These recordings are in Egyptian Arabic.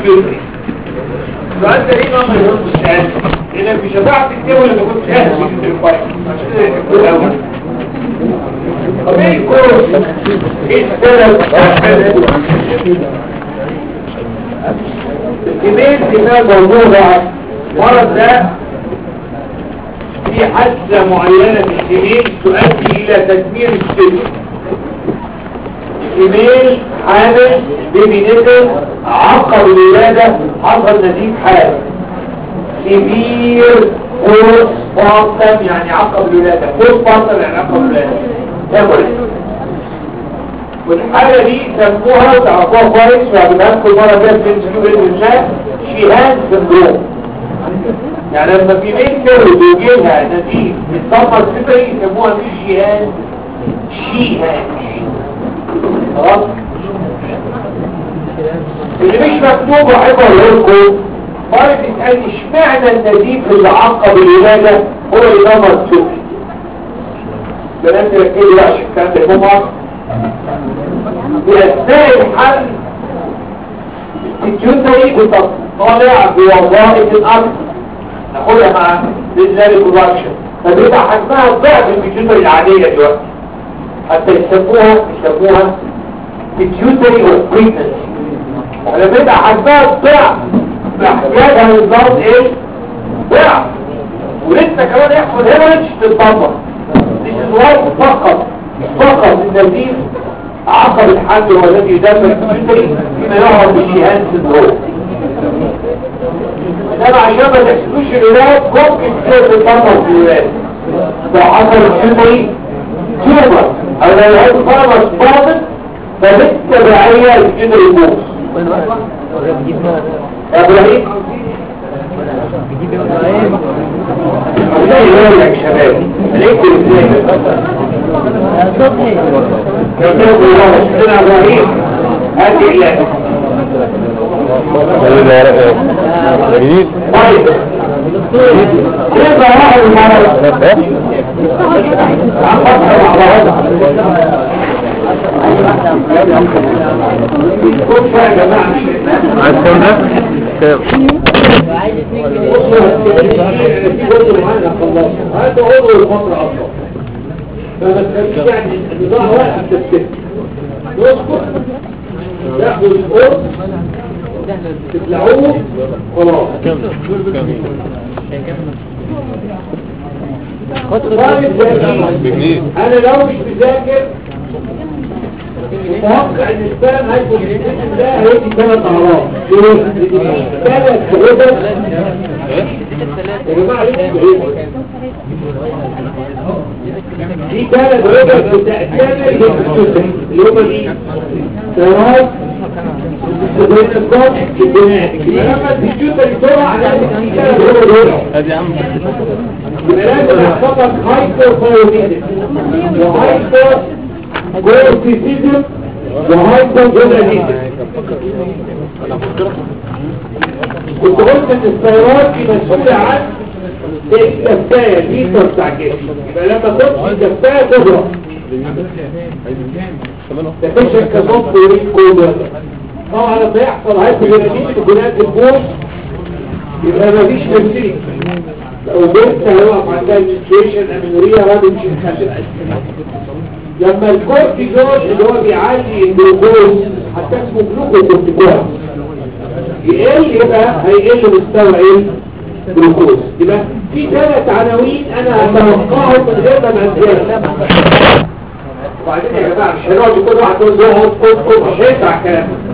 السؤال ده ليه ماما يقول السؤال لانك مش هتعرف تكتبه لما كنت شاهد في الكويس عشان كده يكتبوه قوي طب ايه الكورس ايه السبب الكمية دماغ موضوع مرض ده في حادثة معينة في الكمية تؤدي إلى تدمير السن الكمية حامل بيبي نزل عقب الولادة حصل نتيجة حالة كبير فورس بارتم يعني عقب الولادة فورس بارتم يعني عقب الولادة تاكل والحالة دي سموها وتعرفوها كويس وهجيبها لكم مرة جاية تنسلوا بإذن الله شيهان سندروم يعني لما في مين تولد ويجيلها نتيجة بتدمر فكري يسموها مش شيهان شيهان خلاص اللي مش مكتوب احب اقول لكم مرة تسألني اشمعنى النزيف اللي عقب الولادة هو اللي دمر السكري بنات ركزوا بقى عشان الكلام ده جمعة في اثناء الحمل التيوتري بتطالع بوظائف الاكل ناخدها مع بالذات برودكشن فبيبقى حجمها ضعف البيتيوتري العادية دلوقتي حتى يسموها يسموها بيتيوتري اوف بريجنسي ولما يبقى حجمها ضعف باحتياجها للضغط ايه؟ ضعف ولسه كمان يحصل هيمرج تتدمر This is why فقط فقط النزيف عقب الحمل هو الذي يدمر البيتيوتري فيما يعرف بالشيهان سندروم انما عشان ما تحسدوش الولاد ممكن تصير تتدمر في الولاد لو حصل الحمري تيومر او لو هاد فرمس باطن فبالتبعية الجدر يموت يا ابراهيم ازاي يقول لك شباب عليكم ازاي كتاب الله سيدنا ابراهيم هاتي الهك جديد طيب كيف راح المرض عن فترة مع بعض كل شوية يا جماعة مش عايز كام ده؟ كام؟ هذا عضو الفترة أصلا فما تخليش يعني نضاع وقت التفكير يسكت ياخد القرص تبلعوه خلاص طالب زي الأول. بجنيه انا لو مش مذاكر متوقع ان السلام هيكون الجسم ده هيدي ثلاث اعراض ثلاث غدد يا جماعه ليه بعيد دي ثلاث غدد بتأتمر اللي هم مين؟ سراج بين الصوت الدماغ لما الديوتر يطلع لازم في ثلاث غدد دول ادي يا عم لازم يحصلك هايبر ثايرويدزم وهايبر كورتيزيزم وهايبر جوناليزم كنت قلت ان الثيرويد دي مسؤولة عن الدفاية الليتر بتاع الجسم يبقى لما تطفي الدفاية تضرب تفشل كصوت وريد كود طبعا لما يحصل هايبر جوناليزم جنات البوش يبقى مفيش تمثيل لو بنت هيقف عندها السيتويشن امينوريا راجل مش هتخلف لما الكورتيزون اللي هو بيعلي الجلوكوز حتى اسمه جلوكوكورتيكوز يقل يبقى هيقل مستوى ايه الجلوكوز يبقى في ثلاث عناوين انا اتوقعهم من غير ما نعديها وبعدين يا جماعه مش هنقعد كل واحد يقول له خد خد خد مش هينفع الكلام ده.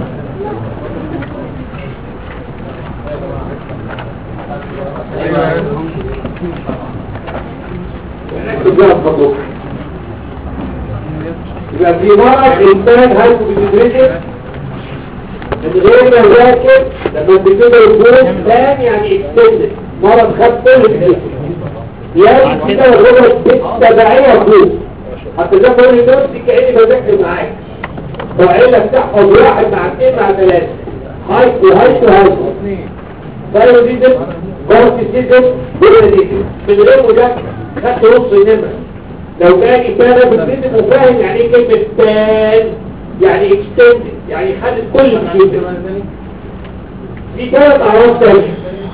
كلها تفضل يبقى في مرض انسان هايبوبيدريتد من غير ما يذاكر لما الدكتور يقول ثاني يعني اكستندد مرض خد كل الجسم يعني كده الغدد بالتبعية فوق حتى ده كل الناس دي كأني بذاكر معاك وعيلك تحفظ واحد مع اثنين مع ثلاثة هايبو هايبو هايبو ثايرويدزم كورتيزم بيريديزم من غير مذاكرة خدت نص النمرة لو كان كان بتكتب وفاهم يعني ايه كلمة تان يعني اكستند يعني خدت كل الكيوتر في ثلاث اعراض تانية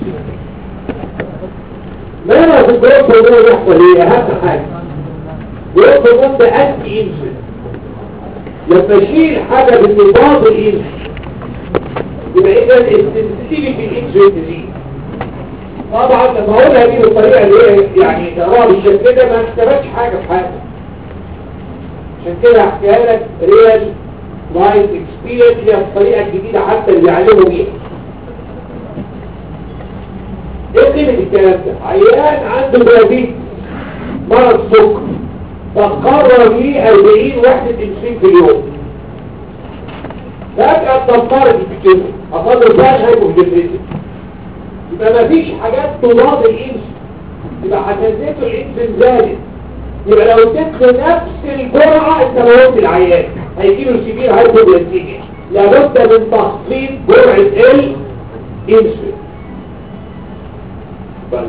ماذا في الجروب هرمون يحصل ايه اهم حاجة جروب هرمون ده انتي انسولين لما اشيل حاجة بالنظام الانسولين يبقى اذا السنسيتيفيتي الانسولين تزيد طبعا لما اقولها دي بالطريقة اللي هي يعني تقراها بالشكل ده ما استفادش حاجة في حاجة عشان كده هحكيها لك ريال لايف اكسبيرينس هي الطريقة الجديدة حتى اللي بيعلموا بيها ايه قيمة الكلام ده؟ عيان عنده ديابيت مرض سكر فقرر ليه 40 وحدة انسولين في اليوم فجأة اتدمرت الكتاب أفضل بقى هايبوجليسيميا يبقى مفيش حاجات تضاد الانسولين يبقى حساسيته الانسولين زادت يبقى لو اديت له نفس الجرعة انت موت العيان هيجي له سبيل هايبوجليسيميا لابد من تخفيض جرعة الانسولين بس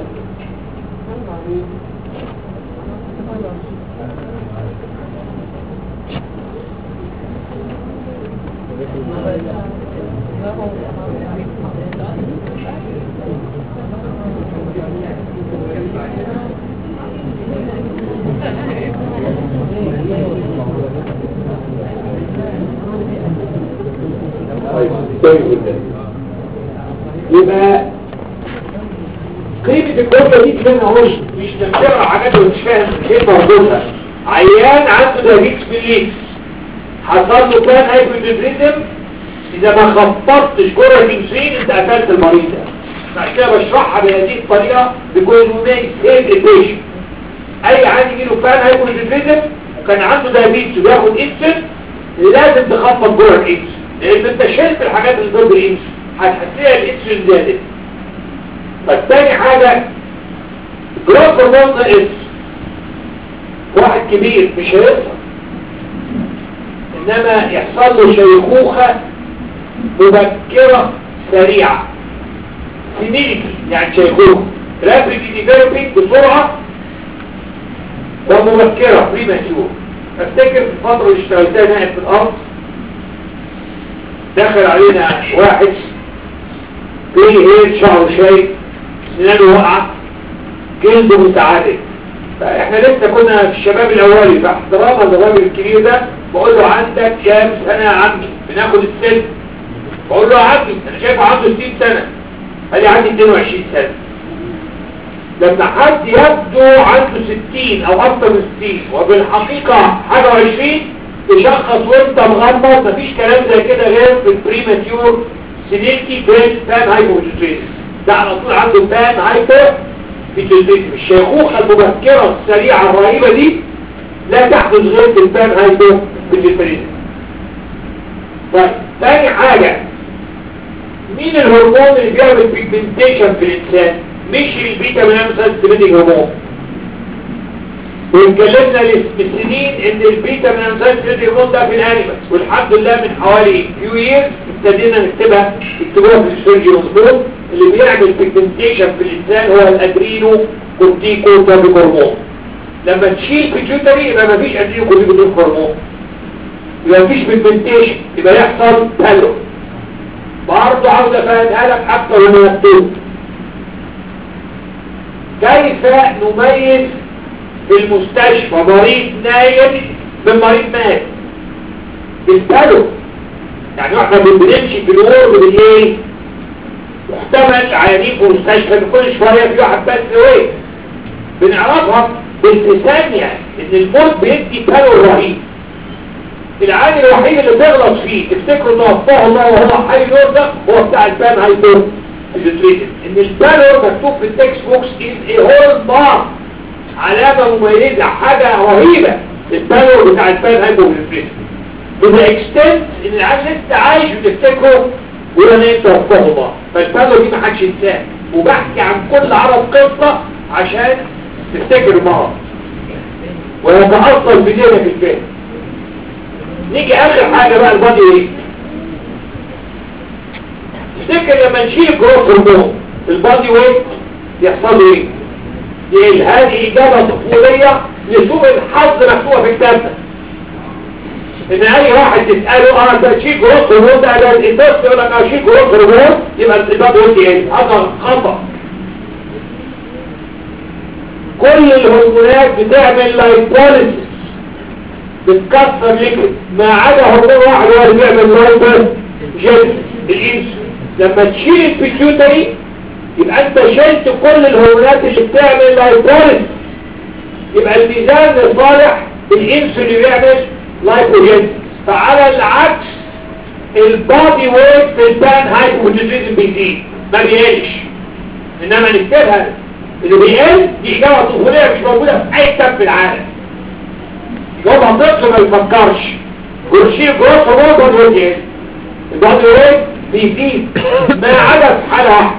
يبقى قيمة الجملة دي كمان اهو مش تنبرع حاجات ومش فاهم كيف موجودة عيان عنده دايبيتس بالليل حصل له كان هايبوتيزم اذا ما خفضتش جرعة الانسولين انت قتلت المريض ده عشان كده بشرحها بهذه الطريقة بكل مميز هيد البيشن اي عيان يجي له كان هايبوتيزم وكان عنده دايبيتس وبياخد انسولين لازم تخفض جرعة الانسولين لان انت شلت الحاجات اللي ضد الانسولين هتحسيها الانسولين زادت فالتاني حاجة جروث هرمون ناقص واحد كبير مش هيصحى انما يحصل له شيخوخة مبكرة سريعة سينيلتي يعني شيخوخة رابيد ديفلوبينج بسرعة ومبكرة بريماتيور افتكر في الفترة اللي اشتغلتها نائب في الارض دخل علينا واحد فيه ايه شعره شايف سنانه وقع جلده متعرق فاحنا لسه كنا في الشباب الاولي فاحتراما للراجل الكبير ده بقول له عندك كام سنه يا عمي بناخد السن بقول له يا عمي انا شايفه عنده 60 سنه قال لي عندي 22 سنه لما حد يبدو عنده 60 او اكتر من 60 وبالحقيقه حاجه 20 تشخص وانت مغمض مفيش كلام زي كده غير في البريماتيور سينيتي برين بان هايبوتيتريس ده على طول عنده بان هايبو بتلبيت الشيخوخة المبكرة السريعة الرهيبة دي لا تحدث غير في البان هايبو بتلبيت طيب تاني حاجة مين الهرمون اللي بيعمل بيجمنتيشن في الإنسان مش البيتا من سنسيتيفيتي هرمون واتكلمنا للسنين ان البيتا من سنسيتيفيتي هرمون ده في الانيمالز والحمد لله من حوالي فيو ييرز ابتدينا نكتبها اكتبوها في السيرجي مظبوط اللي بيعمل بيجمنتيشن في الانسان هو الادرينو كورتيكو تابيك هرمون لما تشيل بيتيوتري يبقى مفيش ادرينو كورتيكو تابيك هرمون يبقى مفيش بيجمنتيشن يبقى يحصل تالو برضه عاوز افهمها لك اكتر من مكتوب كيف نميز في المستشفى مريض نايم من مريض مات بالتالو يعني احنا بنمشي في الورد بالليل محتمل عيانين في المستشفى كل شوية في واحد بس ايه بنعرفها بالثانية ان الموت بيدي تالو رهيب العامل الوحيد اللي تغلط فيه تفتكروا توفاه الله وهو حي يرزق هو بتاع البان هايبر ان البانر مكتوب في التكست بوكس از اي هول مارك علامة مميزة حاجة رهيبة البانر بتاع البان هايبر بذا اكستنت ان العامل لسه عايش وتفتكره ولا انا انت وفاه الله فالبانر دي محدش ينساه وبحكي عن كل عرض قصة عشان تفتكر المرض ويتأصل بدينا في الفهم نيجي اخر حاجة بقى البادي ويت تفتكر لما نشيل الجروث هرمون البادي ويت يحصل له ايه دي هذه اجابة طفولية لسوء الحظ مكتوبة في كتابنا ان اي واحد تساله اه ده شيء جروث هرمون ده ده الانتست يقول لك اه شيء جروث هرمون يبقى الانتباه يقول لي ايه هذا خطا كل الهرمونات بتعمل لايبوليسيس بتكسر ليكويد ما عدا هرمون واحد هو اللي بيعمل لايبوليسيس جينيس الانسولين لما تشيل البيتيوتري يبقى انت شلت كل الهرمونات اللي بتعمل لايبوليسيس يبقى الميزان لصالح الانسولين بيعمل لايبوجين فعلى العكس البادي ويت في البان هايبوتيزيزم بيزيد ما بيقلش انما نكتبها اللي بيقل دي اجابه طفوليه مش موجوده في اي كتاب في العالم يبقى طفل ما يفكرش كرسي جروس هرمون بادي ويت البادي ويت بيزيد ما عدا في حاله واحده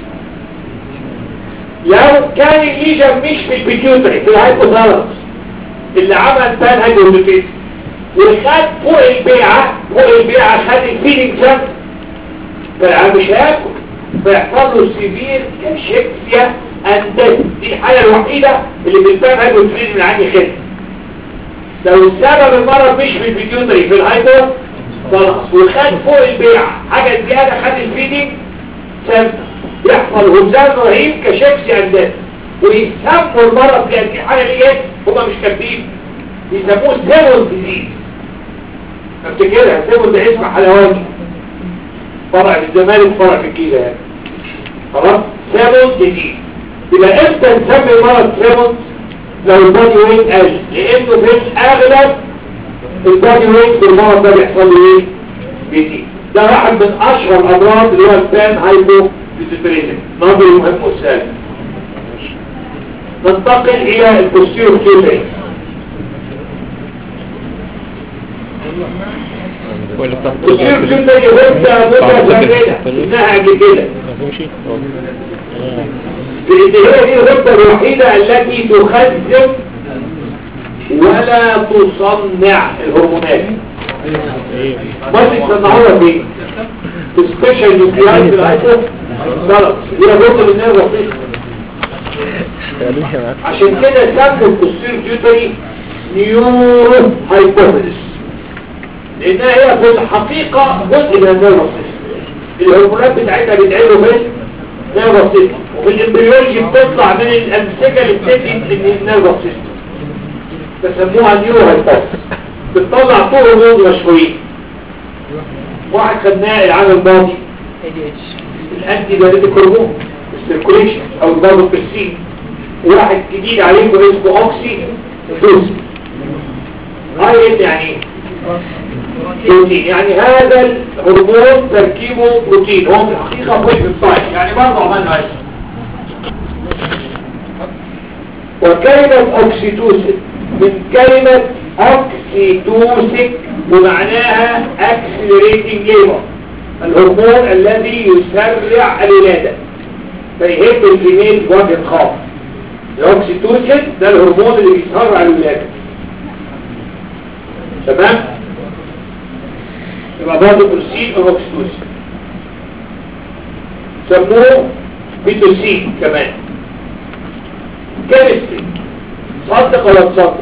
لو كان الليجن مش في البيتيوتري في الهايبوثالاموس اللي عمل بان هايبوتيزيزم وخد فوق البيعة فوق البيعة خد الفيلينج جنب فالعام مش هياكل فيحصل له سيفير كاشيكسيا اندت دي الحالة الوحيدة اللي بالباب هايبو تفريد من عندي خد لو السبب المرض مش في الفيديوتري في الهايبو خلاص وخد فوق البيعة حاجة زيادة خد الفيدينج سم يحصل همزان رهيب كاشيكسيا اندت ويسموا المرض في هذه الحالة دي ايه هما مش كاتبين يسموه سيمون ديزيز افتكرها سيمون ده اسم حلواني فرع في الزمالك فرع في الجيزة يعني خلاص سيمون ديزيز يبقى امتى نسمي المرض سيمون لو البادي ويت قل لانه في الاغلب البادي ويت في المرض ده بيحصل له ايه بيزيد ده واحد من اشهر الامراض اللي هو البان هايبو فيزيتريزم نظري مهم وسهل ننتقل الى البوستيرو كيوتري البوستيرو كيوتري غدة غدة زميلة انها قبل كده هي دي الغدة الوحيدة التي تخزن ولا تصنع الهرمونات ما تصنعوها فين سبيشال نيوكليار في الهايبو غلط هي غدة منها بسيطة عشان كده سموا البوستيرو كيوتري نيورو هايبوثيس لانها هي في الحقيقة جزء من النيرفس الهرمونات بتاعتها بتعملوا فين نيرفس سيستم وفي الامبريولوجي بتطلع من الامسكة اللي بتدي من النيرفس سيستم بسموها نيورو هايبوثيس بتطلع طول هرمون مشهورين واحد خدناه العام الماضي الانتي دايريتيك هرمون السيركوليشن او الضغط بالسين واحد جديد عليكم اسمه اوكسي دوز هاي يعني ايه بروتين يعني هذا الهرمون تركيبه بروتين هو في الحقيقة بروتين الصايم يعني برضه عملنا هذا وكلمة اوكسيتوسين من كلمة اوكسيتوسيك ومعناها accelerating labor الهرمون الذي يسرع الولادة فيهب الجنين بوجه خاص الاوكسيتوسين ده الهرمون اللي بيسرع الولادة تمام يبقى برضه بروسين او اوكسيتوسين سموه بيتوسين كمان كيمستري صدق ولا تصدق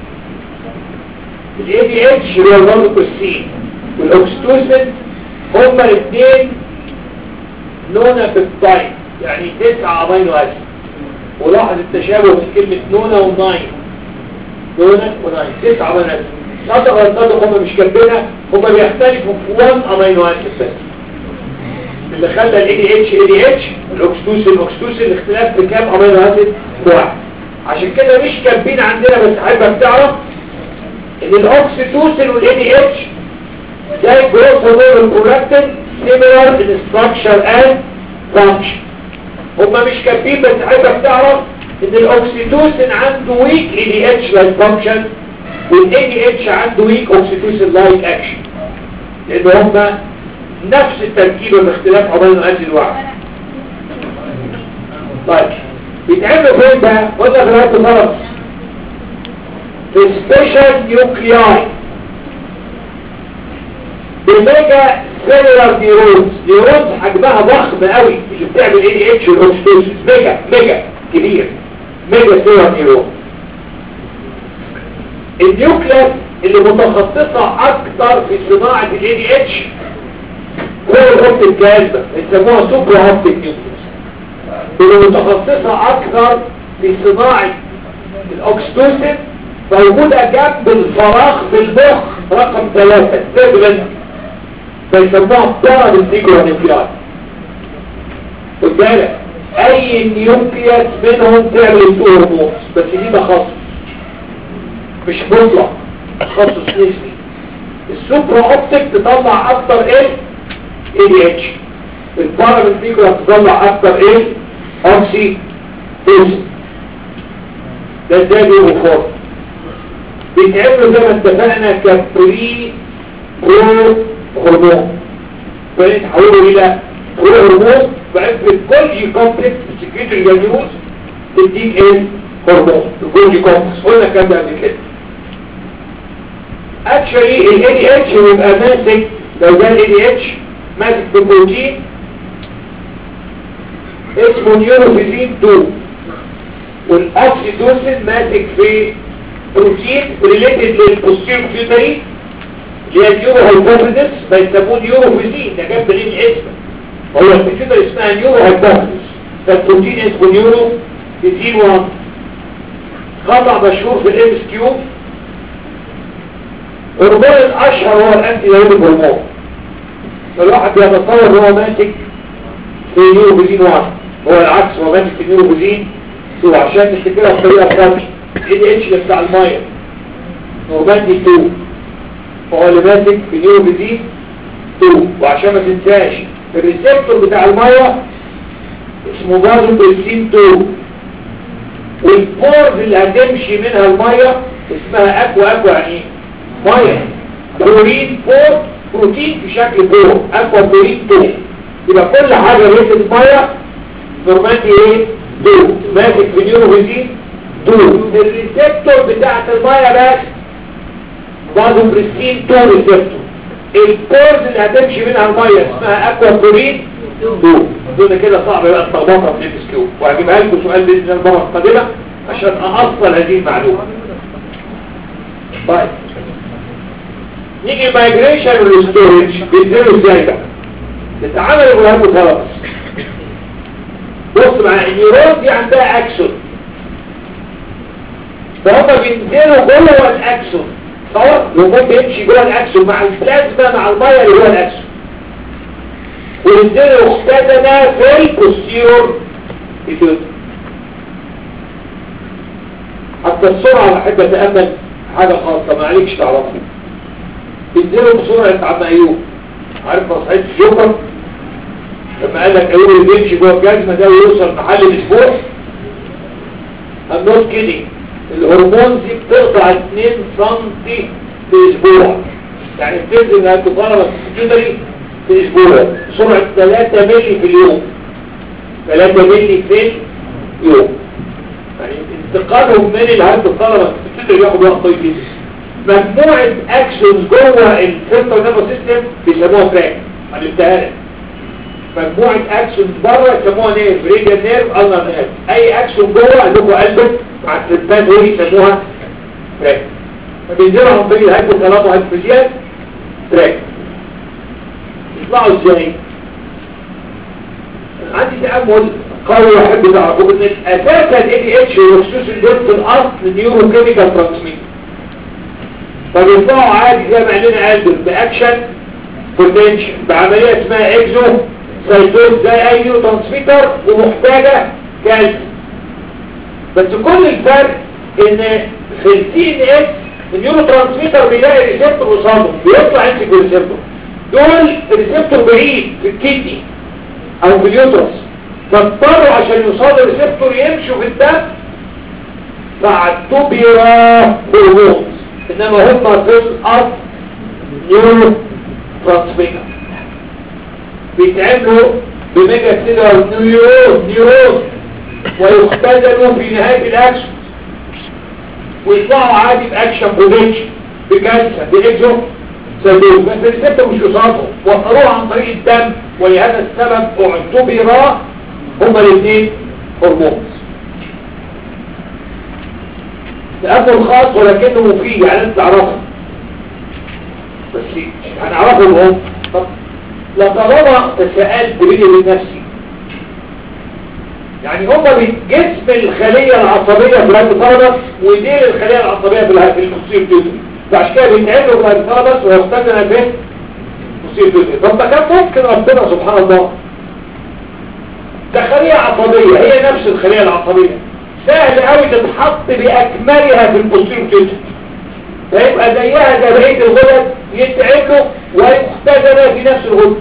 الاي دي اتش هو برضه بروسين والاوكسيتوسين هما الاثنين نونا بيبتايد يعني تسعة امينو اسيد ولاحظ التشابه في كلمة نونا وناين نونا وناين تسعة امينو اسيد صدق ولا صدق هم مش كاتبينها هم بيختلفوا في 1 امينو اسيد بس اللي خلى الاي دي اتش اي دي اتش الاكستوسين الاكستوسين الاختلاف بكام امينو اسيد واحد عشان كده مش كاتبين عندنا بس حابب تعرف ان الاكسيتوسين والاي دي اتش زي جروث هرمون البرولاكتين similar in structure and function هما مش كاتبين بس حابب تعرف ان الاكسيتوسين عنده ويك اي دي اتش لايك فانكشن والاي دي اتش عنده ويك اوكسيتوسين لايك اكشن لان هما نفس التركيبه باختلاف امينو اسيد واحد طيب بيتعملوا فين بقى قلنا في الهايبو ثالاموس في سبيشال نيوكلياي بميجا سيلولار نيورونز نيورونز حجمها ضخم قوي اللي بتعمل اي دي اتش والاوكسيتوسين ميجا ميجا كبير ميجا سيلولار نيورون النيوكليس اللي متخصصة اكتر في صناعة ال ADH هو الخط الكاذبة يسموها سوبر هابتك نيوكليس اللي متخصصة اكتر في صناعة الاكستوسين موجودة جنب الفراغ في المخ رقم ثلاثة سيجمنت فيسموها باراليتيكو نيوكليار خد بالك اي نيوكليس منهم تعمل تو هرمونز بس دي تخصص مش مطلق تخصص نسبي السوبر اوبتيك تطلع اكتر ايه اي دي اتش الباراليتيكو هتطلع اكتر ايه اوكسي دوز ده ازاي بيبقوا فور بيتعملوا زي ما اتفقنا كبري برو هرمون فيتحولوا الى برو هرمون بقفل كل كومبلكس سكريتري جانيوز تديك ايه هرمون الجولجي كومبلكس قلنا الكلام ده قبل كده اكشولي ال ADH بيبقى ماسك لو ده ال ADH ماسك ببروتين اسمه نيوروفيزين 2 والاكسيتوسين ماسك في بروتين ريليتد للبوستيريور فيوتري اللي هي النيورو هايبوثيسيس فيسموه نيوروفيزين ده جاب منين اسمه هو الفيوتر اسمها نيورو هايبوثيسيس فالبروتين اسمه نيورو فيزين 1 خطأ مشهور في الام اس كيو هرمون الاشهر هو الانتي دايبيتيك هرمون فالواحد بيتصور ان هو ماسك في نيوروفيزين 1 هو العكس هو ماسك في نيوروفيزين 2 عشان نفتكرها بطريقه خاطئه اي دي اتش بتاع الميه نورماندي 2 هو اللي ماسك في نيوروفيزين 2 وعشان ما تنساش الريسبتور بتاع الميه اسمه بازو بريسين 2 والبورز اللي هتمشي منها الميه اسمها اكوا اكوا يعني ايه ميه كلورين بور بروتين في شكل بور اكوا كلورين 2 يبقى كل حاجه ريسة ميه نورمالي ايه دو ماسك في نيوروفيزين دو الريسبتور بتاعت الميه بس بازو بريسين 2 ريسبتور البورز اللي هتمشي منها الميه اسمها اكوا كلورين دو دول كده صعب يبقى التخبطه في الام كيو وهجيبها لكم سؤال باذن الله المره القادمه عشان اصل هذه المعلومه طيب نيجي المايجريشن والستورج بينزلوا ازاي بقى تتعامل الهيبوثالاموس بص مع النيورون دي عندها اكسون فهم بينزلوا جوه الاكسون صور الهرمون بيمشي جوه الاكسون مع البلازما مع الميه اللي جوه الاكسون وينزلوا اختزنا في البوستيرور ايديوت حتى السرعة بحب اتأمل حاجة خاصة ما عليكش تعرفها بينزلوا بسرعة عم ايوب عارف مصحيح الجوكر لما قال لك ايوب اللي بيمشي جوه الجزمة ده ويوصل محل الاسبوع I'm not kidding الهرمون دي بتقطع 2 سم في اسبوع يعني بتنزل انها تطلب السكيدري في اسبوع سرعة 3 ملي في اليوم 3 ملي في اليوم يعني انتقالهم من الهرد الطلبة السكيدري ياخد وقت طويل جدا مجموعة اكشنز جوه السنترال نيرفس سيستم بيسموها تراك علمتها لك مجموعة اكشنز بره يسموها نيرف ريجل نيرف الله نيرف اي اكشن جوه عندكم قلبك مع السلبات دول يسموها تراك فبينزلوا عن طريق الهايبوثالامو هايبوفيزيال تراك يطلعوا ازاي عندي تأمل قوي احب تعرفوا ان اساسا الاي دي اتش والخصوص دول في الاصل نيورو كيميكال ترانسميتر فبيطلعوا عادي زي ما علينا قال باكشن بوتنشال بعمليه اسمها اكزو سيتوز زي اي نيورو ترانسميتر ومحتاجه كالسيوم بس كل الفرق ان في السي ان اس النيورو ترانسميتر بيلاقي ريسبتور قصاده بيطلع يمسك الريسبتور دول ريسبتور بعيد في الكدني او في اليوترس فاضطروا عشان يوصلوا الريسبتور يمشوا في الدم فاعتبرا هرمونز انما هم في الاصل نيورو ترانسميتر بيتعملوا بميجا سيلر نيورون نيورون ويختزلوا في نهاية الاكشن ويطلعوا عادي باكشن بوتنشن بكالسيوم باكزو سيدوز بس الريسبتور مش قصادهم وصلوها عن طريق الدم ولهذا السبب اعتبرا هما الاثنين هرمونز تأثر خاص ولكنه مفيد يعني انت تعرفه بس هنعرفهم هم طب لطالما تساءلت بيني وبين نفسي يعني هما جسم الخلية العصبية في الهيبوثالاموس وديل الخلية العصبية في الهي- في المصير دوتري فعشان كده بيتعملوا في الهيبوثالاموس ويختلنا فين؟ مصير دوتري طب ده كان ممكن ربنا سبحان الله ده خلية عصبية هي نفس الخلية العصبية سهل قوي تتحط بأكملها في المصير دوتري فيبقى زيها زي بقية الغدد يتعملوا ويختزن في نفس الغدد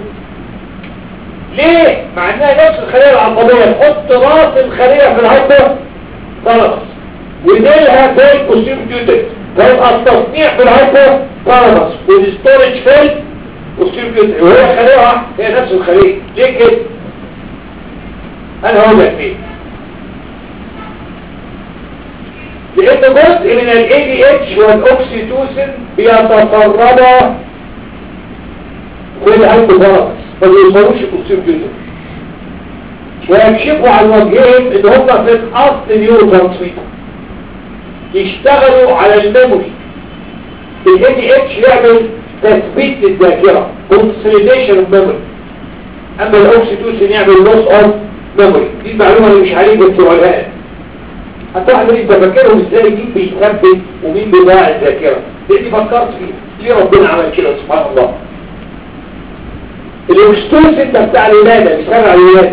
ليه؟ مع انها نفس الخلية العصبية تحط راس الخلية في الهايبر ثالاموس وديلها في البوستيريور بيوتك فيبقى التصنيع في الهايبر ثالاموس والستورج في البوستيريور بيوتك وهي خلية واحدة هي نفس الخلية ليه كده؟ انا هقول لك ليه لان جزء من ال ADH والاوكسيتوسين بيتسربا في الهايبوثالاموس ما بيوصلوش البوستيريور بيوتك ويكشفوا عن وجههم ان هم في الاصل نيورو ترانسميتر يشتغلوا على الميموري ال ADH يعمل تثبيت للذاكرة consolidation of memory اما الاوكسيتوسين يعمل loss of memory دي المعلومة اللي مش عليك بس تقولها حتى واحد يقول انت فاكرهم ازاي مين بيثبت ومين بيضيع الذاكرة لاني فكرت فيه ليه ربنا عمل كده سبحان الله الاوكسيتوسين ده بتاع الولادة بيسرع الولادة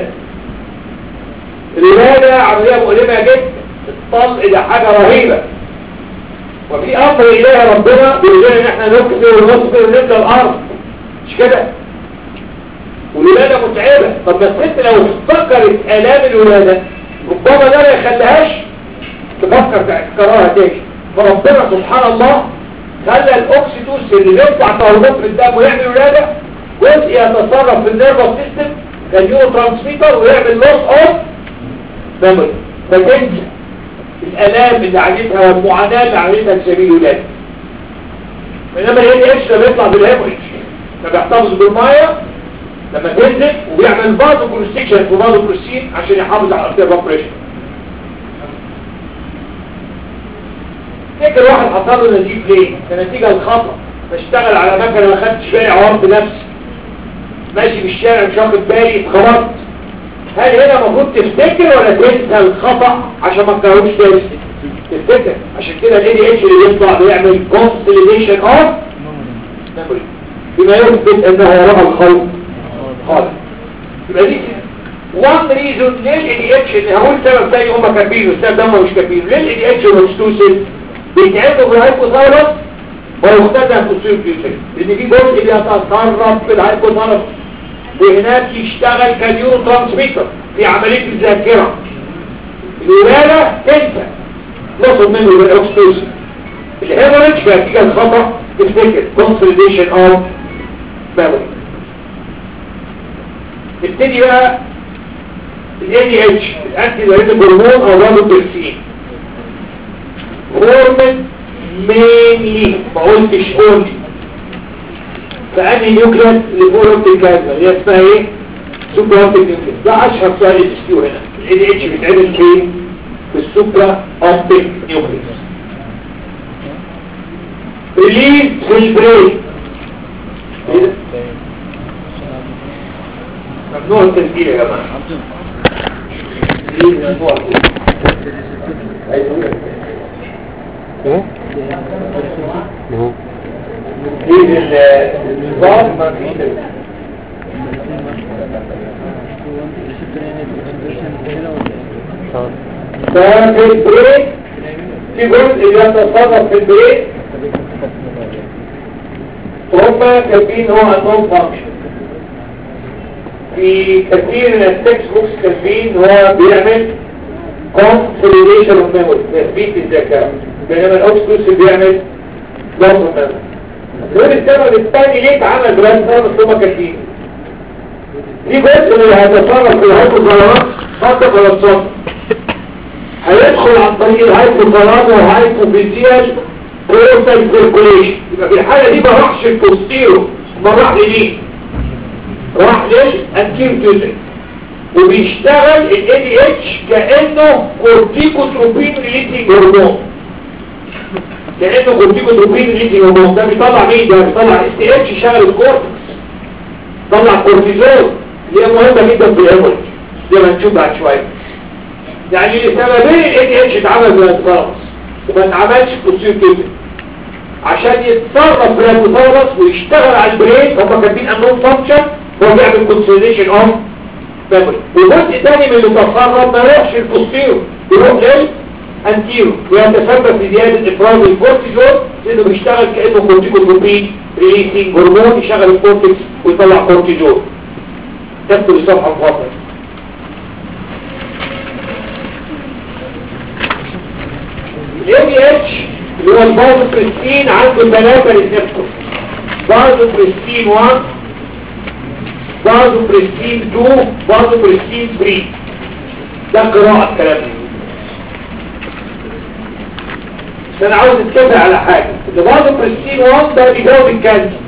الولادة عملية مؤلمة جدا الطلق ده حاجة رهيبة وفي امر اليه ربنا بيقول لنا ان احنا نكسر ونصبر ونبدا الارض مش كده والولادة متعبة طب ما الست لو فكرت الام الولادة ربما ده ما يخليهاش تفكر تكررها تاني فربنا سبحان الله خلى الاوكسيتوسين اللي بيطلع تهربات في الدم ويعمل ولادة جزء يتصرف في النيرفس سيستم كنيورو ترانسميتر ويعمل لوس اوف ميموري فتنسى الالام اللي عانيتها والمعاناة اللي عانيتها في سبيل الولادة بينما ال اتش لما يطلع بالهيموريج فبيحتفظ بالمية لما تنزل وبيعمل بعض كونستيكشن في بعض البروسين عشان يحافظ على الارتيا بريشر فكر واحد حصل له نزيف ليه؟ كنتيجة الخطأ بشتغل على مكنة ما خدتش بالي عورت نفسي ماشي في الشارع مش واخد بالي اتخبطت هل هنا المفروض تفتكر ولا تنسى الخطأ عشان ما تكرروش تاني تفتكر عشان كده ال ADH اللي بيطلع بيعمل consolidation of memory بما يثبت انه وراء الخلق خالص يبقى دي one reason ليه ال ADH ان هقول سبب تاني هم كاتبينه السبب ده هم مش كاتبينه ليه ال ADH والستوسن بيتعبوا في الهايبوثالاموس ويختزن في السير فيوتر لان في جزء بيتسرب في الهايبوثالاموس وهناك يشتغل كنيورو ترانسميتر في عملية الذاكرة الولادة تنسى نصب منه بالاكسبوزن الهيموريج كنتيجة الخطأ تفتكر consolidation of memory نبتدي بقى ال ADH الانتي دايريتك هرمون او رابوترسين هرمون mainly ما قلتش only فأنهي نيوكليس اللي فوق اوبتيك كازما اللي هي اسمها ايه؟ سوبرا اوبتيك نيوكليس ده اشهر سؤال اس كيو هنا الاي دي اتش بيتعمل فين؟ في السوبرا اوبتيك نيوكليس ريليز في البرين ايه ده؟ ممنوع التسجيل يا جماعه ريليز ممنوع التسجيل عايز اقول لك ايه؟ اهو ايه النظام ما فيه ففي البريك في جزء يتصرف في البريك هم كاتبين هو انهم فانكشن في كثير من التكست بوكس كاتبين هو بيعمل consolidation of memory تثبيت الذاكرة بينما الاوكسكوس بيعمل loss of memory دول السبب الثاني ليه اتعمل دلوقتي بس هم كاتبين في جزء اللي هيتصرف في الهايبوثالاموس خطأ ولا الصوت هيدخل عن طريق الهايبوثالاموس والهايبوفيزيال بروتال سيركوليشن يبقى في الحالة دي ما راحش البوستيرو ما راح لمين راح للانتيرتوزن وبيشتغل ال ADH كأنه كورتيكوتروبين ريليتنج هرمون كانه كورتيكوتروبين ريليزنج هرمون ده بيطلع مين ده بيطلع اس تي اتش يشغل الكورتكس طلع كورتيزول اللي هي مهمه جدا في الهيموريج زي ما هنشوف بعد شويه يعني لسببين الاي دي اتش اتعمل بالانفراس وما اتعملش بوستير كده عشان يتصرف بالانفراس ويشتغل على البرين هم كاتبين انون فانكشن هو بيعمل كونسوليديشن اوف ميموري وجزء تاني من اللي تسرب ما يروحش البوستيرو يروح للانتيرو ويتسبب في زياده افراز الكورتيزول لانه بيشتغل كانه كورتيكوتروبين ريليسنج هرمون يشغل الكورتكس ويطلع كورتيزول تكتب الصفحه الفاضله الاي اتش اللي هو البازوبريستين عنده ثلاثة ريسبتور بازوبريستين 1 بازوبريستين 2 بازوبريستين 3 ده قراءة الكلام ده بس انا عاوز اتكفى على حاجة البازوبريستين 1 ده بيجاوب الكانسر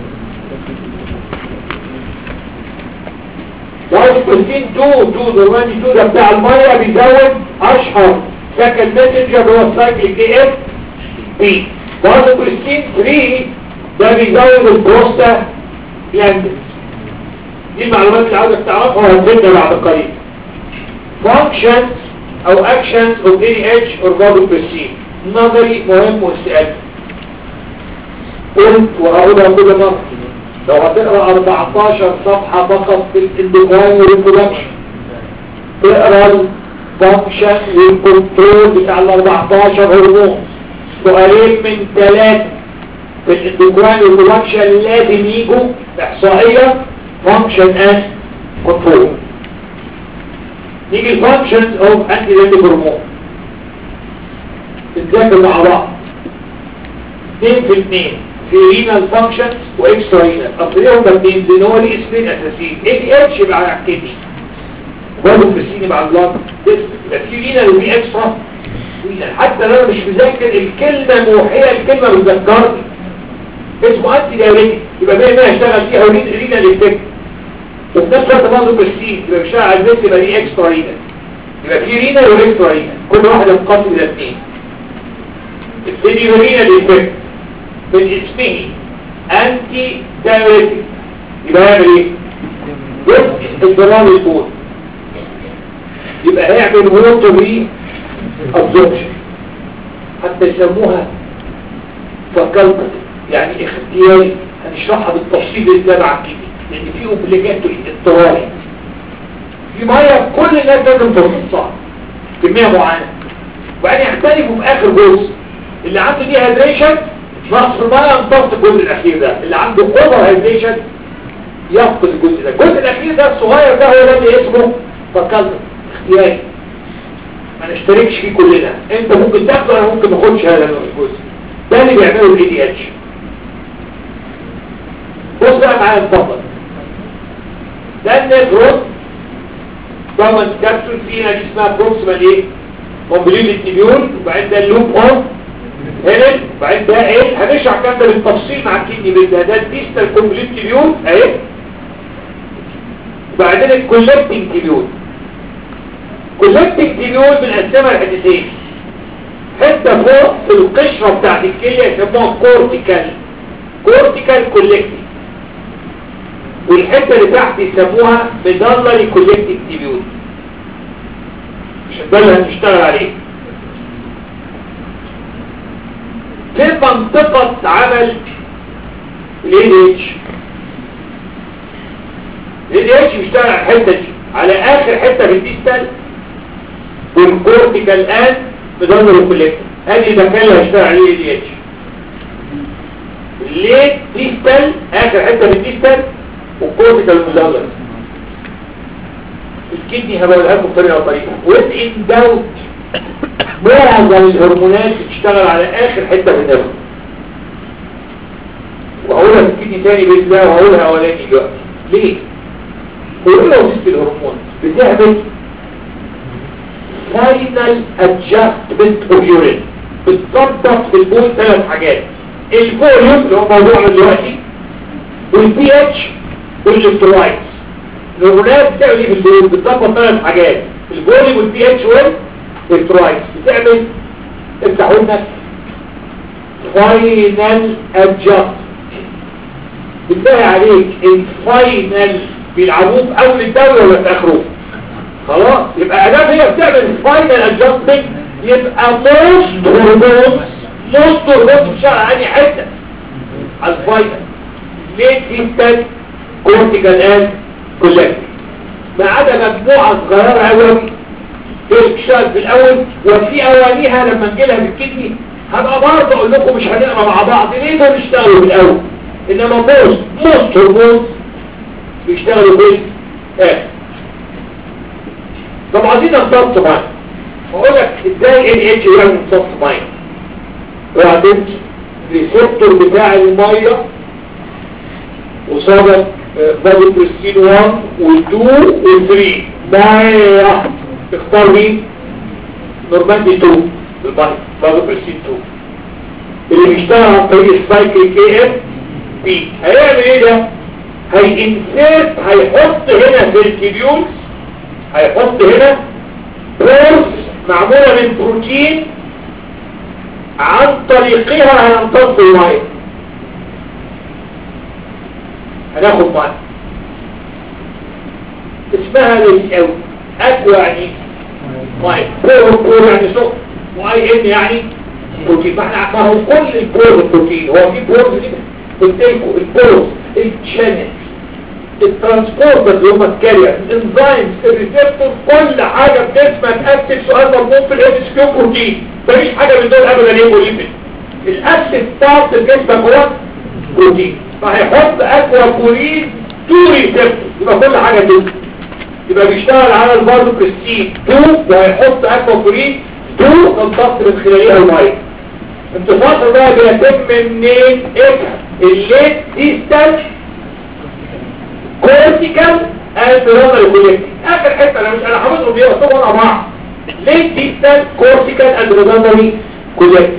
بازوبريستين 2 2 دوراني 2 ده بتاع المية بيزود اشهر سكند ميسنجر هو السايكليك دي اف بي بازوبريستين 3 ده بيزود البروستا جلاندز دي المعلومات اللي عاوزك تعرفها وهتفيدنا بعد قليل functions او actions of ADH or vasopressin نظري مهم واستقال قلت وهقولها كل مرة لو هتقرا 14 صفحة فقط في الاندوكراين والريبرودكشن تقرا الفانكشن والكنترول بتاع ال 14 هرمون سؤالين من ثلاثة في الاندوكراين والريبرودكشن لازم يجوا احصائية function and control نيجي الفانكشنز اوف انتي ريتيك هرمون تتذاكر مع بعض اثنين في اثنين في رينال فانكشنز واكسترا رينال اصل ليه هما اثنين لان هو ليه اسمين اساسيين اي دي اتش يبقى على الكدني برضه في السين مع البلاد يبقى في رينال وفي اكسترا رينال حتى لو انا مش مذاكر الكلمه موحيه الكلمه بتذكرني اسمه انتي دايريتك يبقى زي ما اشتغل فيها رينال افكت وفي نفس الوقت برضه برستين يبقى بيشتغل على البيت يبقى ليه اكسترا رينال يبقى في رينال واكسترا رينال كل واحده بتقسم الى اثنين الثاني رينال افكت من اسمه انتي دايريتك يبقى يعمل ايه؟ جزء الضرام البول يبقى هيعمل ووتر ري ابزوربشن حتى يسموها فكالتة يعني اختياري هنشرحها بالتفصيل ازاي مع الكيمياء لان في اوبليجاتوري اضطراري في ميه كل الناس لازم ترصها كميه معينه وبعدين يختلفوا في اخر جزء اللي عنده دي هيدريشن نقص الميه يمتص الجزء الاخير ده اللي عنده اوفر هيدريشن يفقد الجزء ده الجزء الاخير ده الصغير ده هو ده اللي اسمه فكالتة اختياري ما نشتركش فيه كلنا انت ممكن تاخده انا ممكن ما اخدش هذا الجزء ده اللي بيعمله الاي دي اتش بص بقى معايا اتفضل ده النيفرون ضمن كبسول فيها دي اسمها بروكسيمال ايه كومبليت التبيول وبعدين ده اللوب اون هيلن وبعدين ده ايه هنشرح الكلام ده بالتفصيل مع الكيدني بيل ده ده الديستال كومبليت تبيول اهي وبعدين الكولكتنج تبيول كولكتنج تبيول بنقسمها لحتتين حته فوق في القشره بتاعت الكليه يسموها كورتيكال كورتيكال كولكتنج والحته اللي تحت يسموها ميدالري كولكتنج تبيول ده اللي هنشتغل عليه في منطقة عمل الاي دي اتش الاي دي اتش بيشتغل على الحتة دي على اخر حتة في الديستال والكورتيكال ان ميدالري كولكتنج ادي المكان اللي هيشتغل عليه الاي دي اتش ليه ديستال اخر حتة في الديستال والكورتيكال مدلل الكدني هبقولها لكم بطريقه طريقه وذ ان داوت معظم الهرمونات بتشتغل على اخر حته في النفس واقولها في الكدني تاني باذن الله وهقولها اولاني دلوقتي ليه؟ هو ايه وظيفه الهرمون؟ بتعمل فاينل ادجستمنت اوف يورين بتظبط في البول ثلاث حاجات الفوليوم اللي هو موضوعنا دلوقتي والبي اتش والالكترولايتس الهرمونات بتعمل ايه في البول بتظبط ثلاث حاجات الفوليوم والبي اتش والالكترولايتس بتعمل افتحوا لنا فاينل ادجست بالله عليك الفاينل بيلعبوه في اول الدوري ولا في اخره خلاص يبقى ادام هي بتعمل الفاينل ادجستمنت يبقى موست هرمونز موست هرمونز في شرع انهي حته على الفاينل ليه جدا كورتيكال ان كولكتيف ما عدا مجموعه صغيره قوي تشتغل في الاول وفي اوانيها لما نجيلها بالكدني هبقى برضه اقول لكم مش هنقرا مع بعض ليه دول يشتغلوا في الاول انما موست موست هرمونز بيشتغلوا في الاخر طب عايزين نمتص معاك اقول لك ازاي ال اتش يعمل امتصاص ميه وبعدين الريسبتور بتاع الميه وصابت بادي بريستين 1 و2 و3 ميه اختار مين نورماندي 2 بالميه بادي بريستين 2 اللي بيشتغل عن طريق السايكل كي ام بي هيعمل ايه ده هينسيرت هيحط هنا في التبيولز هيحط هنا بورس معمولة من بروتين عن طريقها هيمتص المية هناخد مية اسمها للأول أكوى يعني مية بور بور يعني سكر واي ان يعني بروتين ما احنا ما هو كل البور بروتين هو في بورز دي بتاكل البورز الشانل الترانسبورتر اللي هم الكارير الانزيمز الريسبتور كل حاجه في جسمك اكتف سؤال مضمون في الاتش كيو بروتين مفيش حاجه من دول ابدا يبقوا ليبيد الاكتف بتاعت جسمك هو بروتين فهيحط اكوا كورين تو ريسبتور يبقى كل حاجه كده يبقى بيشتغل على البارد بريستين 2 وهيحط اكوا كورين 2 تنتصر من خلالها الميه انتصار ده بيتم منين افهم الليت ديستانس كورتيكال اندرونال كوليكتيف اخر حته انا مش انا حافظهم دي بس ورا بعض ليه ديستال كورتيكال اندرونال كوليكتيف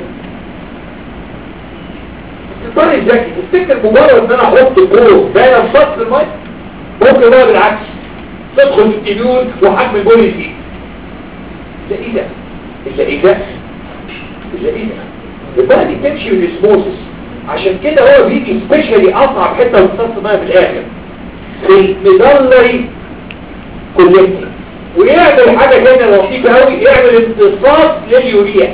الطريق الذكي تفتكر مجرد ان انا احط بول بين السطح الميه ممكن بقى بالعكس تدخل في التبيول وحجم البول يزيد ده ايه ده الا ايه ده الا ايه ده يبقى دي تمشي بالاسموسس عشان كده هو بيجي سبيشالي اصعب حته من سطح الميه في الاخر في المدلري كوليكتيف ويعمل حاجة تانية لطيفة قوي يعمل امتصاص لليوريا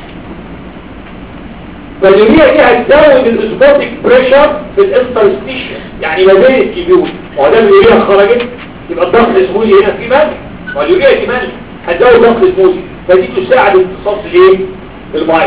فاليوريا دي هتزود الاسبوتيك بريشر في الانترستيشن يعني ما بين الكبيول وهو ده اليوريا خرجت يبقى الضغط الاسموزي هنا في ملح واليوريا دي ملح هتزود ضغط الاسموزي فدي تساعد امتصاص الايه؟ الميه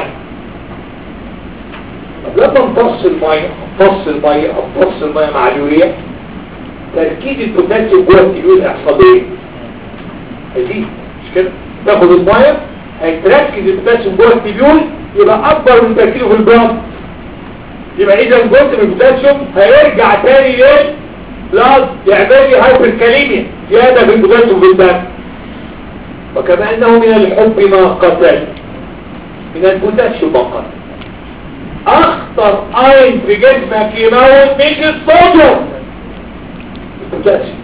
طب لما امتص الميه امتص الميه امتص الميه مع اليوريا تركيز البوتاسيوم جوه التبيول هيحصل ايه هيزيد مش كده تاخد الميه هيتركز البوتاسيوم جوه التبيول يبقى اكبر من تركيزه في البلاد يبقى اذا جزء من البوتاسيوم هيرجع تاني ليه بلاد يعمل لي هايبركاليميا زياده في البوتاسيوم في الدم وكما انه من الحب ما قتل من البوتاسيوم ما قتل اخطر اين في جسمك يموت مش الصوديوم البوتاسيوم